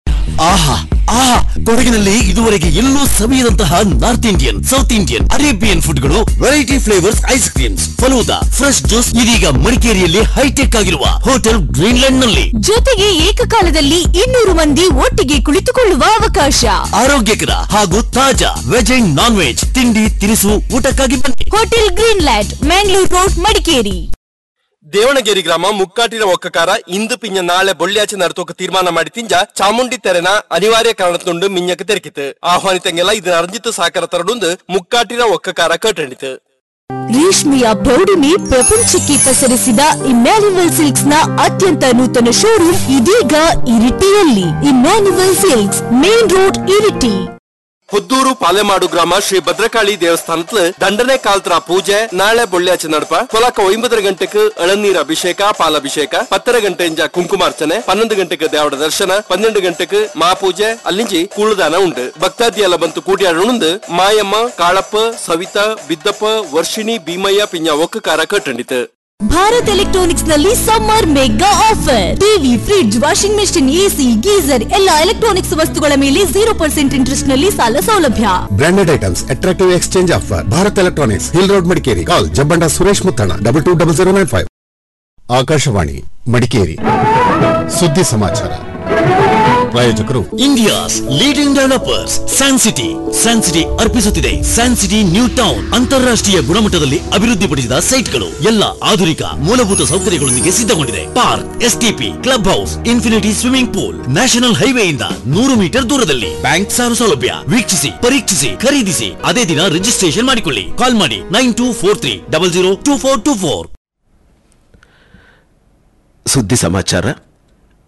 S13: ಆಹಾ ಆಹಾ ಕೊಡಗಿನಲ್ಲಿ ಇದುವರೆಗೆ ಎಲ್ಲೂ ಸವಿಯದಂತಹ north Indian south Indian Arabian ಫುಡ್ಗಳು variety flavours ice creams falooda fresh juice ಇದೀಗ ಮಡಿಕೇರಿಯಲ್ಲಿ ಹೈಟೆಕ್ ಆಗಿರುವ ಹೋಟೆಲ್ ಗ್ರೀನ್ಲ್ಯಾಂಡ್ ನಲ್ಲಿ
S12: ಜೊತೆಗೆ ಏಕಕಾಲದಲ್ಲಿ ಇನ್ನೂರು ಮಂದಿ ಒಟ್ಟಿಗೆ ಕುಳಿತುಕೊಳ್ಳುವ ಅವಕಾಶ
S13: ಆರೋಗ್ಯಕರ ಹಾಗೂ ತಾಜಾ ವೆಜ್ ಅಂಡ್ ನಾನ್ ವೆಜ್ ತಿಂಡಿ ತಿನಿಸು ಊಟಕ್ಕಾಗಿ ಬನ್ನಿ
S12: hotel Greenland Mangalore road Madikeri
S11: Devanagere ಗ್ರಾಮ ಮುಕ್ಕಾಟಿನ ಒಕ್ಕಕಾರ ಇಂದು ಪಿಂಜ ನಾಳೆ ಬೊಳ್ಳ್ಯಾಚೆ ನಡತೋಕ ತೀರ್ಮಾನ ಮಾಡಿ ತಿಂಜ ಚಾಮುಂಡಿ ತೆರೆನ ಅನಿವಾರ್ಯ ಕಾರಣತ್ತುಂಡು ಮಿಂಜಕ್ಕೆ ತೆರಕಿತು ಆಹ್ವಾನಿತಂಗೆಲ್ಲ ಇದನ್ನ ಅರ್ಜಿತ ಸಾಕಾರ ತರಡುಂದು ಮುಕ್ಕಾಟಿನ ಒಕ್ಕಕಾರ ಕಟ್ಟಣಿತು
S12: ರೇಷ್ಮೆಯ ಪ್ರೌಢಿಮೆ ಪ್ರಪಂಚಕ್ಕೆ ಪಸರಿಸಿದ ಇಮ್ಯಾನ್ಯುವಲ್ ಸಿಲ್ಕ್ಸ್ ನ ಅತ್ಯಂತ ನೂತನ ಶೋರೂಮ್ ಇದೀಗ ಇರಿಟಿಯಲ್ಲಿ Emmanuel silks main road Iritty
S11: Hodduru Palemadu ಗ್ರಾಮ ಶ್ರೀ ಭದ್ರಕಾಳಿ ದೇವಸ್ಥಾನತ್ಲು ದಂಡನೆ ಕಾಲ್ತರ ಪೂಜೆ ನಾಳೆ ಬೊಳ್ಳ್ಯಾಚೆ ನಡಪ ಪೊಲಕ ಒಂಬತ್ತರ ಗಂಟೆಗೆ ಎಳನೀರ್ ಅಭಿಷೇಕ ಪಾಲಾಭಿಷೇಕ ಪತ್ತರ ಗಂಟೆಂಜ ಕುಂಕುಮಾರ್ಚನೆ ಪನ್ನೊಂದು ಗಂಟೆಗೆ ದೇವಡ ದರ್ಶನ ಪನ್ನೆಂಡು ಗಂಟೆಗೆ ಮಾಪೂಜೆ ಅಲ್ಲಿಂಜಿ ಕೂಳುದಾನ ಉಂಡು ಭಕ್ತಾದಿಯೆಲ್ಲ ಬಂತು ಕೂಡಿಯಾಡುಂದು ಮಾಯಮ್ಮ ಕಾಳಪ್ಪ ಸವಿತಾ ಬಿದ್ದಪ್ಪ ವರ್ಷಿಣಿ ಭೀಮಯ್ಯ ಪಿಂಜ ಒಕ್ಕಕಾರ ಕಟ್ಟಂಡಿತು
S12: ಭಾರತ್ ಎಲೆಕ್ಟ್ರಾನಿಕ್ಸ್ ನಲ್ಲಿ summer mega offer TV fridge washing machine AC geyser ಎಲ್ಲ ಎಲೆಕ್ಟ್ರಾನಿಕ್ಸ್ ವಸ್ತುಗಳ ಮೇಲೆ ಜೀರೋ ಪರ್ಸೆಂಟ್ ಇಂಟ್ರೆಸ್ಟ್ ನಲ್ಲಿ ಸಾಲ ಸೌಲಭ್ಯ
S14: branded items attractive exchange offer Bharat electronics hill road Madikeri call Jabbanda Suresh Muthanna double two double zero nine five Akashvani Madikeri ಸುದ್ದಿ ಸಮಾಚಾರ ಪ್ರಾಯೋಜಕರು
S13: India's leading developers San City San City ಅರ್ಪಿಸುತ್ತಿದೆ ಸ್ಯಾನ್ ಸಿಟಿ ನ್ಯೂ ಟೌನ್ ಅಂತಾರಾಷ್ಟ್ರೀಯ ಗುಣಮಟ್ಟದಲ್ಲಿ ಅಭಿವೃದ್ಧಿಪಡಿಸಿದ ಸೈಟ್ಗಳು ಎಲ್ಲ ಆಧುನಿಕ ಮೂಲಭೂತ ಸೌಕರ್ಯಗಳೊಂದಿಗೆ ಸಿದ್ಧಗೊಂಡಿದೆ park STP club house infinity swimming pool national ಹೈವೇಯಿಂದ ನೂರು ಮೀಟರ್ ದೂರದಲ್ಲಿ ಬ್ಯಾಂಕ್ ಸಾಲ ಸೌಲಭ್ಯ ವೀಕ್ಷಿಸಿ ಪರೀಕ್ಷಿಸಿ ಖರೀದಿಸಿ ಅದೇ ದಿನ ರಿಜಿಸ್ಟ್ರೇಷನ್ ಮಾಡಿಕೊಳ್ಳಿ ಕಾಲ್ ಮಾಡಿ nine two four three double zero two four two four
S15: ಸುದ್ದಿ ಸಮಾಚಾರ